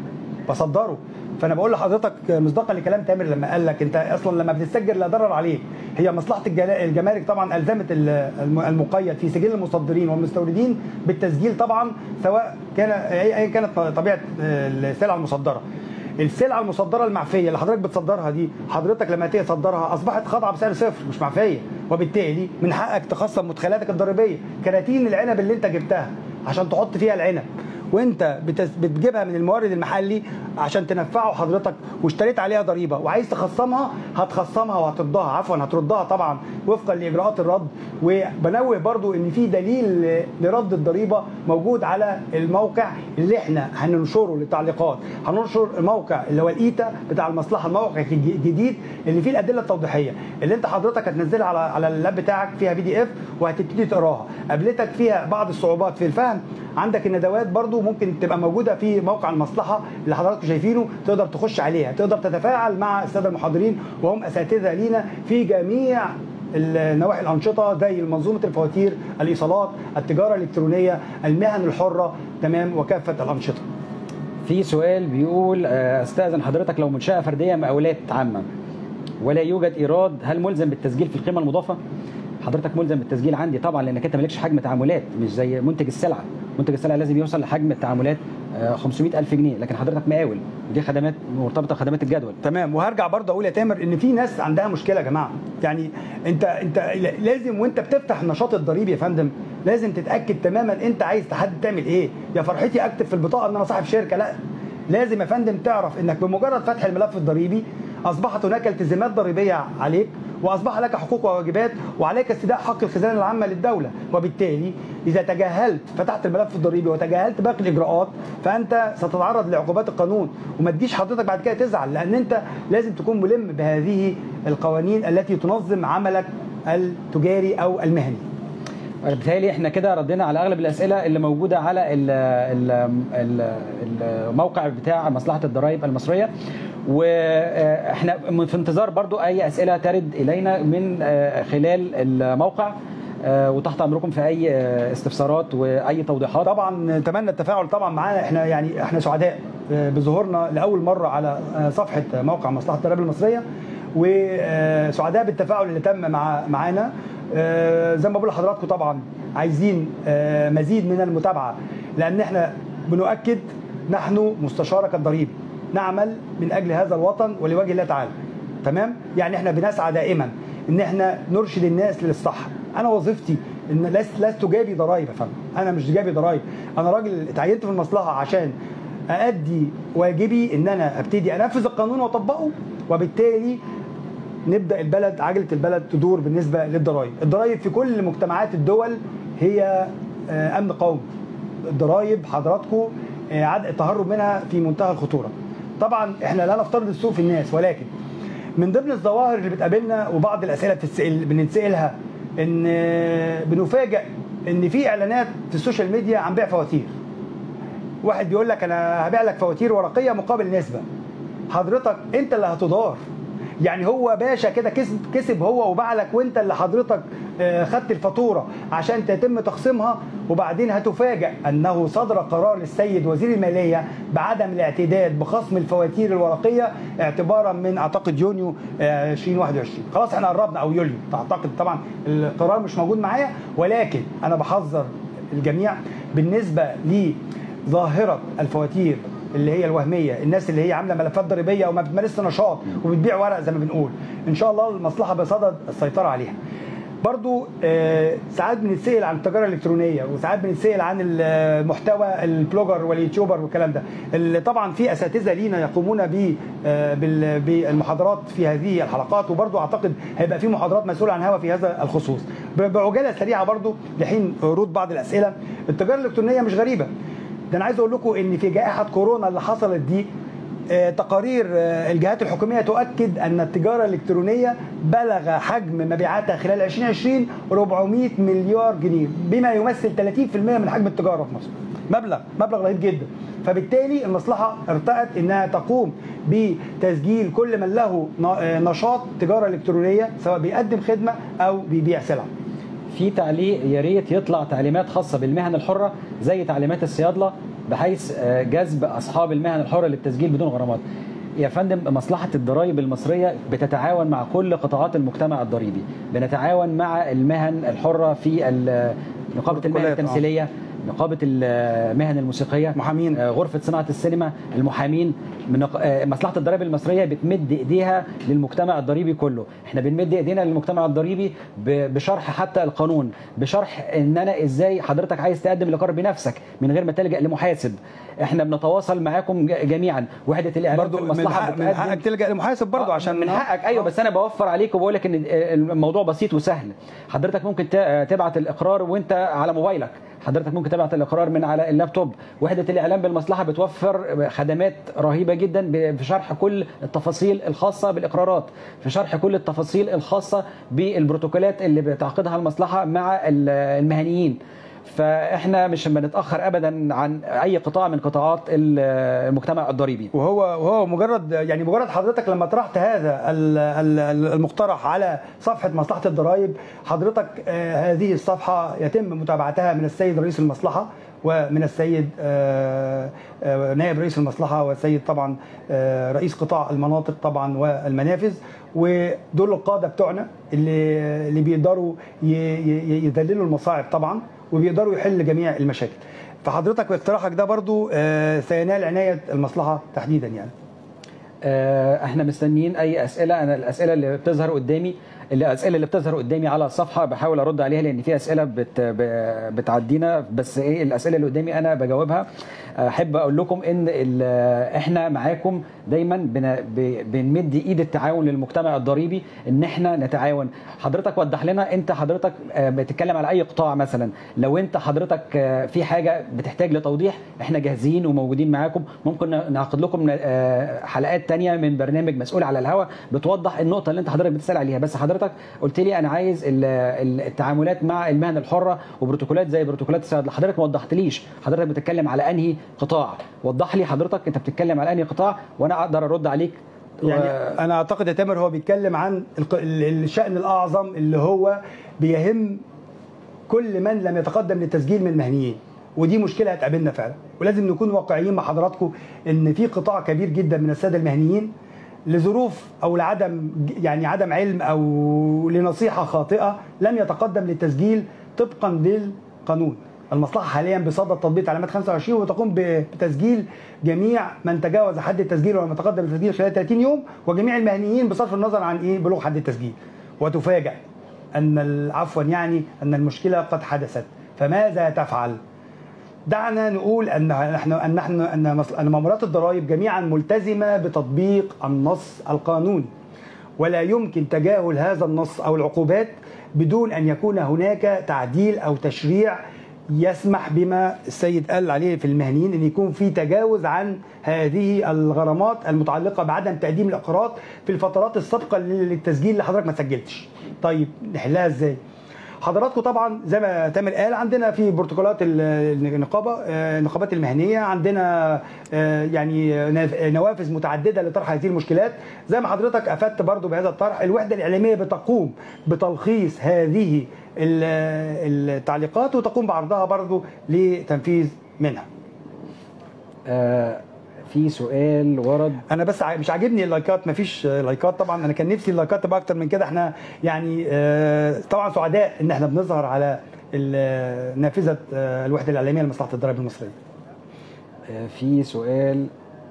بصدره فانا بقول لحضرتك مصداقا لكلام تامر لما قال لك انت اصلا لما بتتسجل لا ضرر عليك هي مصلحه الجلا- الجمارك طبعا الزمت ال- الم- المقيد في سجل المصدرين والمستوردين بالتسجيل طبعا سواء كان اي أي كانت طبيعه السلعه المصدره السلعه المصدره المعفيه اللي حضرتك بتصدرها دي حضرتك لما تيجي تصدرها اصبحت خاضعه بسعر صفر مش معفيه وبالتالي من حقك تخصم مدخلاتك الضريبيه كراتين العنب اللي انت جبتها عشان تحط فيها العنب وانت بتس- بتجيبها من المورد المحلي عشان تنفعه حضرتك واشتريت عليها ضريبه وعايز تخصمها هتخصمها وهتردها عفوا هتردها طبعا وفقا لاجراءات الرد وبنوه برضو ان في دليل لرد الضريبه موجود على الموقع اللي احنا هننشره للتعليقات هننشر الموقع اللي هو الايتا بتاع المصلحه الموقع الجديد اللي فيه الادله التوضيحيه اللي انت حضرتك هتنزلها على على اللاب بتاعك فيها بي دي اف وهتبتدي تقراها قابلتك فيها بعض الصعوبات في الفهم عندك الندوات برضو ممكن تبقى موجوده في موقع المصلحه اللي حضراتكم شايفينه تقدر تخش عليها تقدر تتفاعل مع الساده المحاضرين وهم اساتذه لينا في جميع نواحي الانشطه زي منظومه الفواتير الايصالات التجاره الالكترونيه المهن الحره تمام وكافه الانشطه في سؤال بيقول آه، استاذن حضرتك لو منشاه فرديه مقاولات عامه ولا يوجد ايراد هل ملزم بالتسجيل في القيمه المضافه حضرتك ملزم بالتسجيل عندي طبعا لانك انت مالكش حجم تعاملات مش زي منتج السلعه منتج السلعه لازم يوصل لحجم التعاملات آه، 500 الف جنيه لكن حضرتك مقاول ودي خدمات مرتبطه بخدمات الجدول تمام وهرجع برضه اقول يا تامر ان في ناس عندها مشكله يا جماعه يعني انت انت لازم وانت بتفتح النشاط الضريبي يا فندم لازم تتاكد تماما انت عايز تحدد تعمل ايه يا فرحتي اكتب في البطاقه ان انا صاحب شركه لا لازم يا فندم تعرف انك بمجرد فتح الملف الضريبي اصبحت هناك التزامات ضريبيه عليك واصبح لك حقوق وواجبات وعليك استيداء حق الخزانه العامه للدوله وبالتالي اذا تجاهلت فتحت الملف الضريبي وتجاهلت باقي الاجراءات فانت ستتعرض لعقوبات القانون وما تجيش حضرتك بعد كده تزعل لان انت لازم تكون ملم بهذه القوانين التي تنظم عملك التجاري او المهني بالتالي احنا كده ردينا على اغلب الاسئله اللي موجوده على ال ال ال الموقع بتاع مصلحه الضرائب المصريه واحنا في انتظار برضو اي اسئله ترد الينا من آه، خلال الموقع آه، وتحت امركم في اي آه، استفسارات واي توضيحات طبعا نتمنى التفاعل طبعا معانا احنا يعني احنا سعداء بظهورنا لاول مره على صفحه موقع مصلحه الضرائب المصريه وسعداء بالتفاعل اللي تم مع معانا آه، زي ما بقول لحضراتكم طبعا عايزين آه، مزيد من المتابعه لان احنا بنؤكد نحن مستشارك الضريبي نعمل من اجل هذا الوطن ولوجه الله تعالى تمام يعني احنا بنسعى دائما ان احنا نرشد الناس للصح انا وظيفتي ان لست لست جابي ضرائب يا فندم انا مش جابي ضرائب انا راجل اتعينت في المصلحه عشان أأدي واجبي ان انا ابتدي انفذ القانون واطبقه وبالتالي نبدا البلد عجله البلد تدور بالنسبه للضرائب الضرائب في كل مجتمعات الدول هي آه، امن قومي الضرائب حضراتكم آه، عد التهرب منها في منتهى الخطوره طبعا احنا لا نفترض السوء في الناس ولكن من ضمن الظواهر اللي بتقابلنا وبعض الاسئله بتتسال بنتسالها ان آه، بنفاجئ ان في اعلانات في السوشيال ميديا عن بيع فواتير واحد بيقول لك انا هبيع لك فواتير ورقيه مقابل نسبه حضرتك انت اللي هتضار يعني هو باشا كده كسب كسب هو وباع لك وانت اللي حضرتك آه، خدت الفاتوره عشان تتم تخصيمها وبعدين هتفاجئ انه صدر قرار للسيد وزير الماليه بعدم الاعتداد بخصم الفواتير الورقيه اعتبارا من اعتقد يونيو آه، 2021 خلاص احنا قربنا او يوليو اعتقد طبعا القرار مش موجود معايا ولكن انا بحذر الجميع بالنسبه لظاهره الفواتير اللي هي الوهميه الناس اللي هي عامله ملفات ضريبيه وما بتمارسش نشاط وبتبيع ورق زي ما بنقول ان شاء الله المصلحه بصدد السيطره عليها برضو آه، ساعات بنتسال عن التجاره الالكترونيه وساعات بنتسال عن المحتوى البلوجر واليوتيوبر والكلام ده اللي طبعا في اساتذه لينا يقومون ب آه، بال- بالمحاضرات في هذه الحلقات وبرضو اعتقد هيبقى في محاضرات مسؤوله عنها في هذا الخصوص ب- بعجاله سريعه برضو لحين ورود بعض الاسئله التجاره الالكترونيه مش غريبه ده انا عايز اقول لكم ان في جائحه كورونا اللي حصلت دي آه، تقارير آه، الجهات الحكوميه تؤكد ان التجاره الالكترونيه بلغ حجم مبيعاتها خلال 2020 400 مليار جنيه بما يمثل 30% من حجم التجاره في مصر مبلغ مبلغ رهيب جدا فبالتالي المصلحه ارتأت انها تقوم بتسجيل كل من له ن- آه، نشاط تجاره الكترونيه سواء بيقدم خدمه او بيبيع سلعه في تعليق يا ريت يطلع تعليمات خاصه بالمهن الحره زي تعليمات الصيادله بحيث آه، جذب اصحاب المهن الحره للتسجيل بدون غرامات يا فندم مصلحة الضرائب المصرية بتتعاون مع كل قطاعات المجتمع الضريبي بنتعاون مع المهن الحرة في ال- نقابة المهن الكليات، آه. التمثيلية نقابة المهن الموسيقية محامين. آه، غرفة صناعة السينما المحامين من نق- آه، مصلحة الضرائب المصرية بتمد ايديها للمجتمع الضريبي كله احنا بنمد ايدينا للمجتمع الضريبي ب- بشرح حتى القانون بشرح ان انا ازاي حضرتك عايز تقدم الاقرار بنفسك من غير ما تلجأ لمحاسب احنا بنتواصل معاكم ج- جميعا وحدة الاعلام برضو في من, المصلحة حق من بتقدم- حقك تلجا لمحاسب برضو آه، عشان من حقك ايوه بس انا بوفر عليك وبقول لك ان الموضوع بسيط وسهل حضرتك ممكن ت- تبعت الاقرار وانت على موبايلك حضرتك ممكن تبعت الاقرار من على اللابتوب وحده الاعلام بالمصلحه بتوفر خدمات رهيبه جدا ب- في شرح كل التفاصيل الخاصه بالاقرارات في شرح كل التفاصيل الخاصه بالبروتوكولات اللي بتعقدها المصلحه مع ال- المهنيين فاحنا مش بنتاخر ابدا عن اي قطاع من قطاعات ال- المجتمع الضريبي وهو وهو مجرد يعني مجرد حضرتك لما طرحت هذا ال- ال- المقترح على صفحه مصلحه الضرائب حضرتك آه، هذه الصفحه يتم متابعتها من السيد رئيس المصلحه ومن السيد آه، آه، نائب رئيس المصلحه والسيد طبعا آه، رئيس قطاع المناطق طبعا والمنافذ ودول القاده بتوعنا اللي اللي بيقدروا ي- ي- يذللوا المصاعب طبعا وبيقدروا يحل جميع المشاكل فحضرتك باقتراحك ده برضو آه، سينال عنايه المصلحه تحديدا يعني آه، احنا مستنيين اي اسئله انا الاسئله اللي بتظهر قدامي الاسئله اللي بتظهر قدامي على الصفحه بحاول ارد عليها لان في اسئله بت ب- بتعدينا بس ايه الاسئله اللي قدامي انا بجاوبها احب اقول لكم ان ال- احنا معاكم دايما بن- ب- بنمد ايد التعاون للمجتمع الضريبي ان احنا نتعاون حضرتك وضح لنا انت حضرتك آه، بتتكلم على اي قطاع مثلا لو انت حضرتك آه، في حاجه بتحتاج لتوضيح احنا جاهزين وموجودين معاكم ممكن نعقد لكم آه، حلقات تانية من برنامج مسؤول على الهواء بتوضح النقطه اللي انت حضرتك بتسال عليها بس حضرتك قلت لي انا عايز ال- ال- التعاملات مع المهن الحره وبروتوكولات زي بروتوكولات الصيادله حضرتك ما وضحتليش حضرتك بتتكلم على انهي قطاع وضح لي حضرتك انت بتتكلم على انهي قطاع وانا اقدر ارد عليك يعني و- انا اعتقد يا تامر هو بيتكلم عن الق- ال- الشان الاعظم اللي هو بيهم كل من لم يتقدم للتسجيل من المهنيين ودي مشكله هتقابلنا فعلا ولازم نكون واقعيين مع حضراتكم ان في قطاع كبير جدا من الساده المهنيين لظروف او لعدم يعني عدم علم او لنصيحه خاطئه لم يتقدم للتسجيل طبقا للقانون المصلحه حاليا بصدد تطبيق تعليمات 25 وتقوم بتسجيل جميع من تجاوز حد التسجيل ولم يتقدم للتسجيل خلال 30 يوم وجميع المهنيين بصرف النظر عن ايه بلوغ حد التسجيل وتفاجأ ان ال- عفوا يعني ان المشكله قد حدثت فماذا تفعل؟ دعنا نقول ان نحن ان نحن ان مص- ان مامورات الضرائب جميعا ملتزمه بتطبيق النص القانوني ولا يمكن تجاهل هذا النص او العقوبات بدون ان يكون هناك تعديل او تشريع يسمح بما السيد قال عليه في المهنيين ان يكون في تجاوز عن هذه الغرامات المتعلقه بعدم تقديم الاقراض في الفترات السابقه للتسجيل اللي حضرتك ما سجلتش. طيب نحلها ازاي؟ حضراتكم طبعا زي ما تامر قال عندنا في بروتوكولات ال- النقابه آه، النقابات المهنيه عندنا آه، يعني ناف- نوافذ متعدده لطرح هذه المشكلات زي ما حضرتك افدت برضو بهذا الطرح الوحده الاعلاميه بتقوم بتلخيص هذه ال- التعليقات وتقوم بعرضها برضو لتنفيذ منها آه، في سؤال ورد انا بس ع- مش عاجبني اللايكات مفيش آه، لايكات طبعا انا كان نفسي اللايكات تبقى اكتر من كده احنا يعني آه، طبعا سعداء ان احنا بنظهر على ال- نافذه آه، الوحده الاعلاميه لمصلحه الضرائب المصريه آه، في سؤال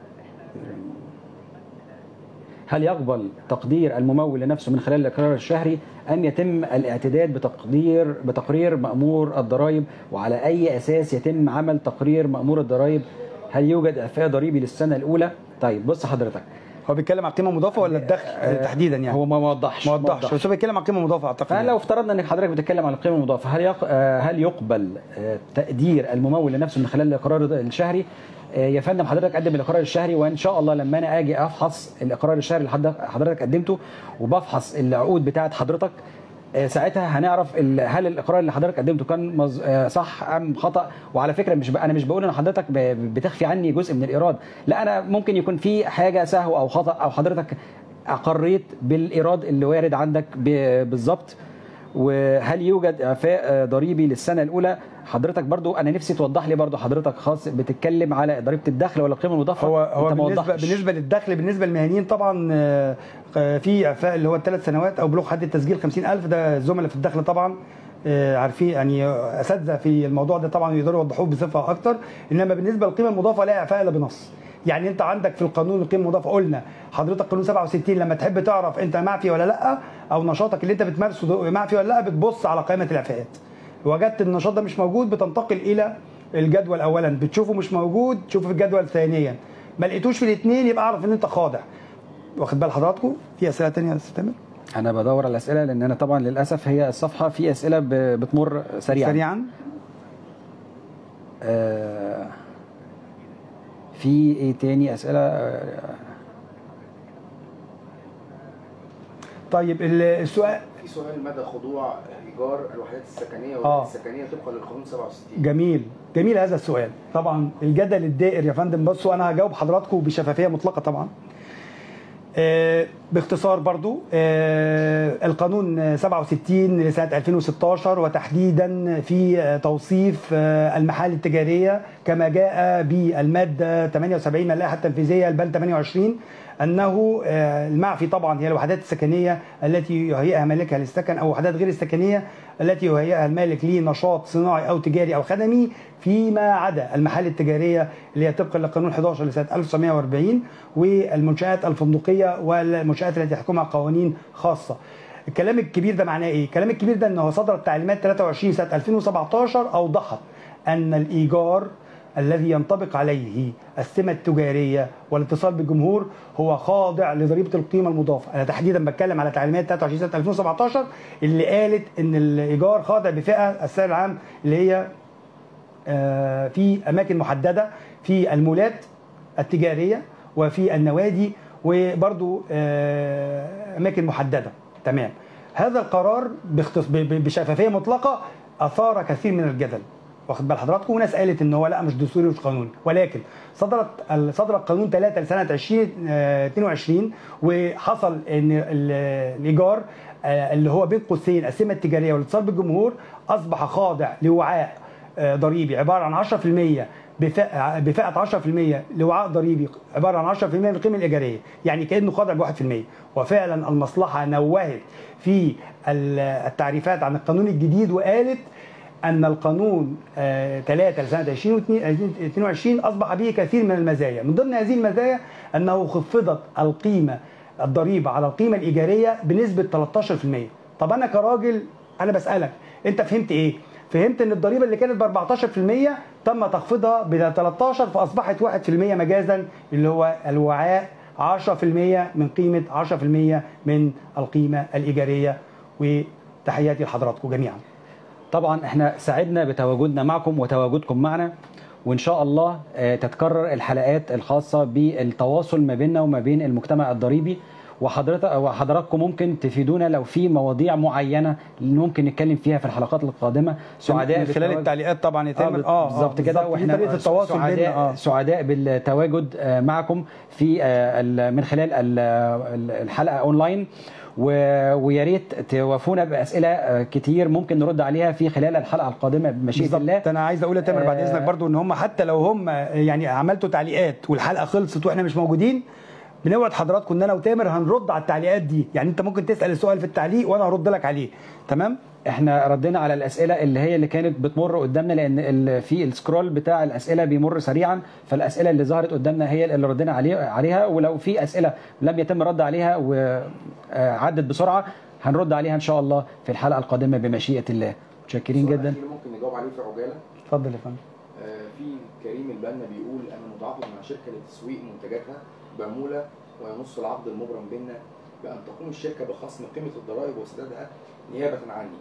هل يقبل تقدير الممول لنفسه من خلال الاقرار الشهري ام يتم الاعتداد بتقدير بتقرير مامور الضرائب وعلى اي اساس يتم عمل تقرير مامور الضرائب هل يوجد اعفاء ضريبي للسنه الاولى طيب بص حضرتك هو بيتكلم عن قيمه مضافه ولا الدخل آه، تحديدا يعني هو ما وضحش ما وضحش بس هو بيتكلم عن قيمه مضافه اعتقد فلو افترضنا ان حضرتك بتتكلم عن القيمه المضافه هل يق... آه، هل يقبل آه، تقدير الممول لنفسه من خلال الاقرار الشهري آه، يا فندم حضرتك قدم الاقرار الشهري وان شاء الله لما انا اجي افحص الاقرار الشهري اللي حضرتك- حضرتك قدمته وبفحص العقود بتاعه حضرتك آه، ساعتها هنعرف ال- هل الاقرار اللي حضرتك قدمته كان مز... آه، صح ام خطا وعلى فكره مش ب... انا مش بقول ان حضرتك ب... بتخفي عني جزء من الايراد لا انا ممكن يكون في حاجه سهو او خطا او حضرتك اقريت بالايراد اللي وارد عندك ب... بالظبط وهل يوجد اعفاء آه، ضريبي للسنه الاولى حضرتك برضو انا نفسي توضح لي برضو حضرتك خاص بتتكلم على ضريبه الدخل ولا القيمه المضافه هو هو انت ما بالنسبه وضحتش. بالنسبه للدخل بالنسبه للمهنيين طبعا آه، آه، في اعفاء اللي هو الثلاث سنوات او بلوغ حد التسجيل 50000 ده الزملاء في الدخل طبعا آه، عارفين يعني اساتذه في الموضوع ده طبعا يقدروا يوضحوه بصفه اكتر انما بالنسبه للقيمه المضافه لا اعفاء الا بنص يعني انت عندك في القانون القيمه المضافه قلنا حضرتك قانون 67 لما تحب تعرف انت معفي ولا لا او نشاطك اللي انت بتمارسه ده معفي ولا لا بتبص على قائمه الاعفاءات وجدت النشاط ده مش موجود بتنتقل الى الجدول اولا بتشوفه مش موجود تشوفه في الجدول ثانيا ما لقيتوش في الاثنين يبقى اعرف ان انت خاضع واخد بال حضراتكم في اسئله ثانيه يا استاذ تامر انا بدور على الاسئله لان انا طبعا للاسف هي الصفحه في اسئله ب- بتمر سريعا سريعا آه، في ايه تاني اسئله آه، طيب ال- السؤال في سؤال مدى خضوع ايجار الوحدات السكنيه آه. والوحدات السكنيه طبقا للقانون 67 جميل جميل هذا السؤال طبعا الجدل الدائر يا فندم بصوا انا هجاوب حضراتكم بشفافيه مطلقه طبعا آه، باختصار برضو آه، القانون 67 لسنة 2016 وتحديدا في آه، توصيف آه، المحال التجارية كما جاء بالمادة 78 من اللائحة التنفيذية البند 28 أنه آه، المعفي طبعا هي الوحدات السكنية التي يهيئها مالكها للسكن أو وحدات غير السكنية التي يهيئها المالك لنشاط صناعي أو تجاري أو خدمي فيما عدا المحال التجارية اللي هي طبقا لقانون 11 لسنة 1940 والمنشآت الفندقية والمنشآت التي تحكمها قوانين خاصة الكلام الكبير ده معناه ايه؟ الكلام الكبير ده انه صدرت تعليمات 23 سنة 2017 اوضحت ان الايجار الذي ينطبق عليه السمة التجارية والاتصال بالجمهور هو خاضع لضريبة القيمة المضافة أنا تحديدا بتكلم على تعليمات 23 سنة 2017 اللي قالت إن الإيجار خاضع بفئة السعر العام اللي هي آه، في اماكن محدده في المولات التجاريه وفي النوادي وبرضو آه، اماكن محدده تمام هذا القرار باختص- ب- ب- بشفافيه مطلقه اثار كثير من الجدل واخد بال حضراتكم وناس قالت ان هو لا مش دستوري مش قانوني ولكن صدرت ال- صدر القانون 3 لسنه 2022 وحصل ان ال- الايجار آه، اللي هو بين قوسين السمه التجاريه والاتصال بالجمهور اصبح خاضع لوعاء آه، ضريبي عباره عن 10% بفئه بفئه 10% لوعاء ضريبي عباره عن 10% من القيمه الايجاريه، يعني كانه خاضع ب 1%، وفعلا المصلحه نوهت في ال- التعريفات عن القانون الجديد وقالت ان القانون 3 لسنه 2022 اصبح به كثير من المزايا، من ضمن هذه المزايا انه خفضت القيمه الضريبه على القيمه الايجاريه بنسبه 13%. طب انا كراجل انا بسالك انت فهمت ايه؟ فهمت ان الضريبه اللي كانت ب 14% تم تخفيضها ب 13 فاصبحت 1% مجازا اللي هو الوعاء 10% من قيمه 10% من القيمه الايجاريه وتحياتي لحضراتكم جميعا. طبعا احنا سعدنا بتواجدنا معكم وتواجدكم معنا وان شاء الله آه، تتكرر الحلقات الخاصه بالتواصل ما بيننا وما بين المجتمع الضريبي وحضرتك وحضراتكم ممكن تفيدونا لو في مواضيع معينه ممكن نتكلم فيها في الحلقات القادمه سعداء من خلال بالتواجد- التعليقات طبعا اه يتعمل بالظبط كده واحنا واحنا طريقه التواصل سعداء بيننا اه سعداء بالتواجد آه، معكم في آه، ال- من خلال ال- ال- الحلقه اونلاين و- ويا ريت توافونا باسئله آه، كتير ممكن نرد عليها في خلال الحلقه القادمه بمشيئه بالظبط الله انا عايز اقول يا تامر بعد آه، اذنك برضو ان هم حتى لو هم يعني عملتوا تعليقات والحلقه خلصت واحنا مش موجودين بنوعد حضراتكم ان انا وتامر هنرد على التعليقات دي يعني انت ممكن تسال السؤال في التعليق وانا هرد لك عليه تمام احنا ردينا على الاسئله اللي هي اللي كانت بتمر قدامنا لان ال- في السكرول بتاع الاسئله بيمر سريعا فالاسئله اللي ظهرت قدامنا هي اللي ردينا عليه عليها ولو في اسئله لم يتم الرد عليها وعدت بسرعه هنرد عليها ان شاء الله في الحلقه القادمه بمشيئه الله متشكرين السؤال جدا الأخير ممكن نجاوب عليه في عجاله اتفضل يا فندم آه، في كريم البنا بيقول انا متعاقد مع شركه لتسويق منتجاتها بعموله وينص العقد المبرم بيننا بان تقوم الشركه بخصم قيمه الضرائب وسدادها نيابه عني.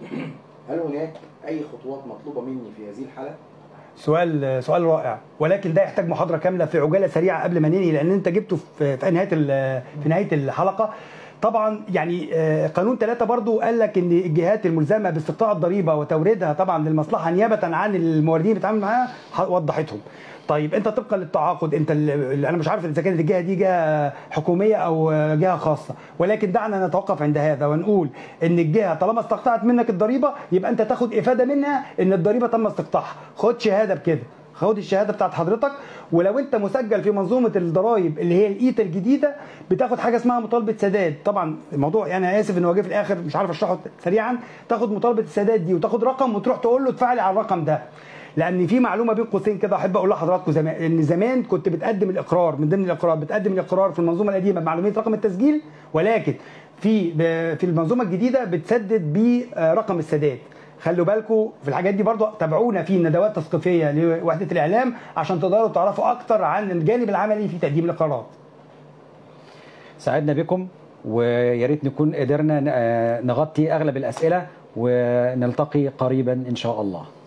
هل هناك اي خطوات مطلوبه مني في هذه الحاله؟ سؤال سؤال رائع ولكن ده يحتاج محاضره كامله في عجاله سريعه قبل ما ننهي لان انت جبته في في نهايه ال- في نهايه الحلقه طبعا يعني آه، قانون ثلاثة برضو قال لك ان الجهات الملزمه باستقطاع الضريبه وتوريدها طبعا للمصلحه نيابه عن الموردين اللي بيتعامل معاها ح- وضحتهم طيب انت طبقا للتعاقد انت ال- ال- انا مش عارف اذا كانت الجهه دي جهه حكوميه او آه، جهه خاصه ولكن دعنا نتوقف عند هذا ونقول ان الجهه طالما استقطعت منك الضريبه يبقى انت تاخد افاده منها ان الضريبه تم استقطاعها خد شهاده بكده خد الشهاده بتاعت حضرتك ولو انت مسجل في منظومه الضرائب اللي هي الايتا الجديده بتاخد حاجه اسمها مطالبه سداد طبعا الموضوع يعني انا اسف ان هو جه في الاخر مش عارف اشرحه سريعا تاخد مطالبه السداد دي وتاخد رقم وتروح تقول له ادفع لي على الرقم ده لان في معلومه بين قوسين كده احب اقول لحضراتكم زمان ان زمان كنت بتقدم الاقرار من ضمن الاقرار بتقدم الاقرار في المنظومه القديمه بمعلوميه رقم التسجيل ولكن في ب- في المنظومه الجديده بتسدد برقم السداد خلوا بالكم في الحاجات دي برضو تابعونا في ندوات تثقيفيه لوحده الاعلام عشان تقدروا تعرفوا اكتر عن الجانب العملي في تقديم الاقرارات سعدنا بكم ويا ريت نكون قدرنا آه، نغطي اغلب الاسئله ونلتقي قريبا ان شاء الله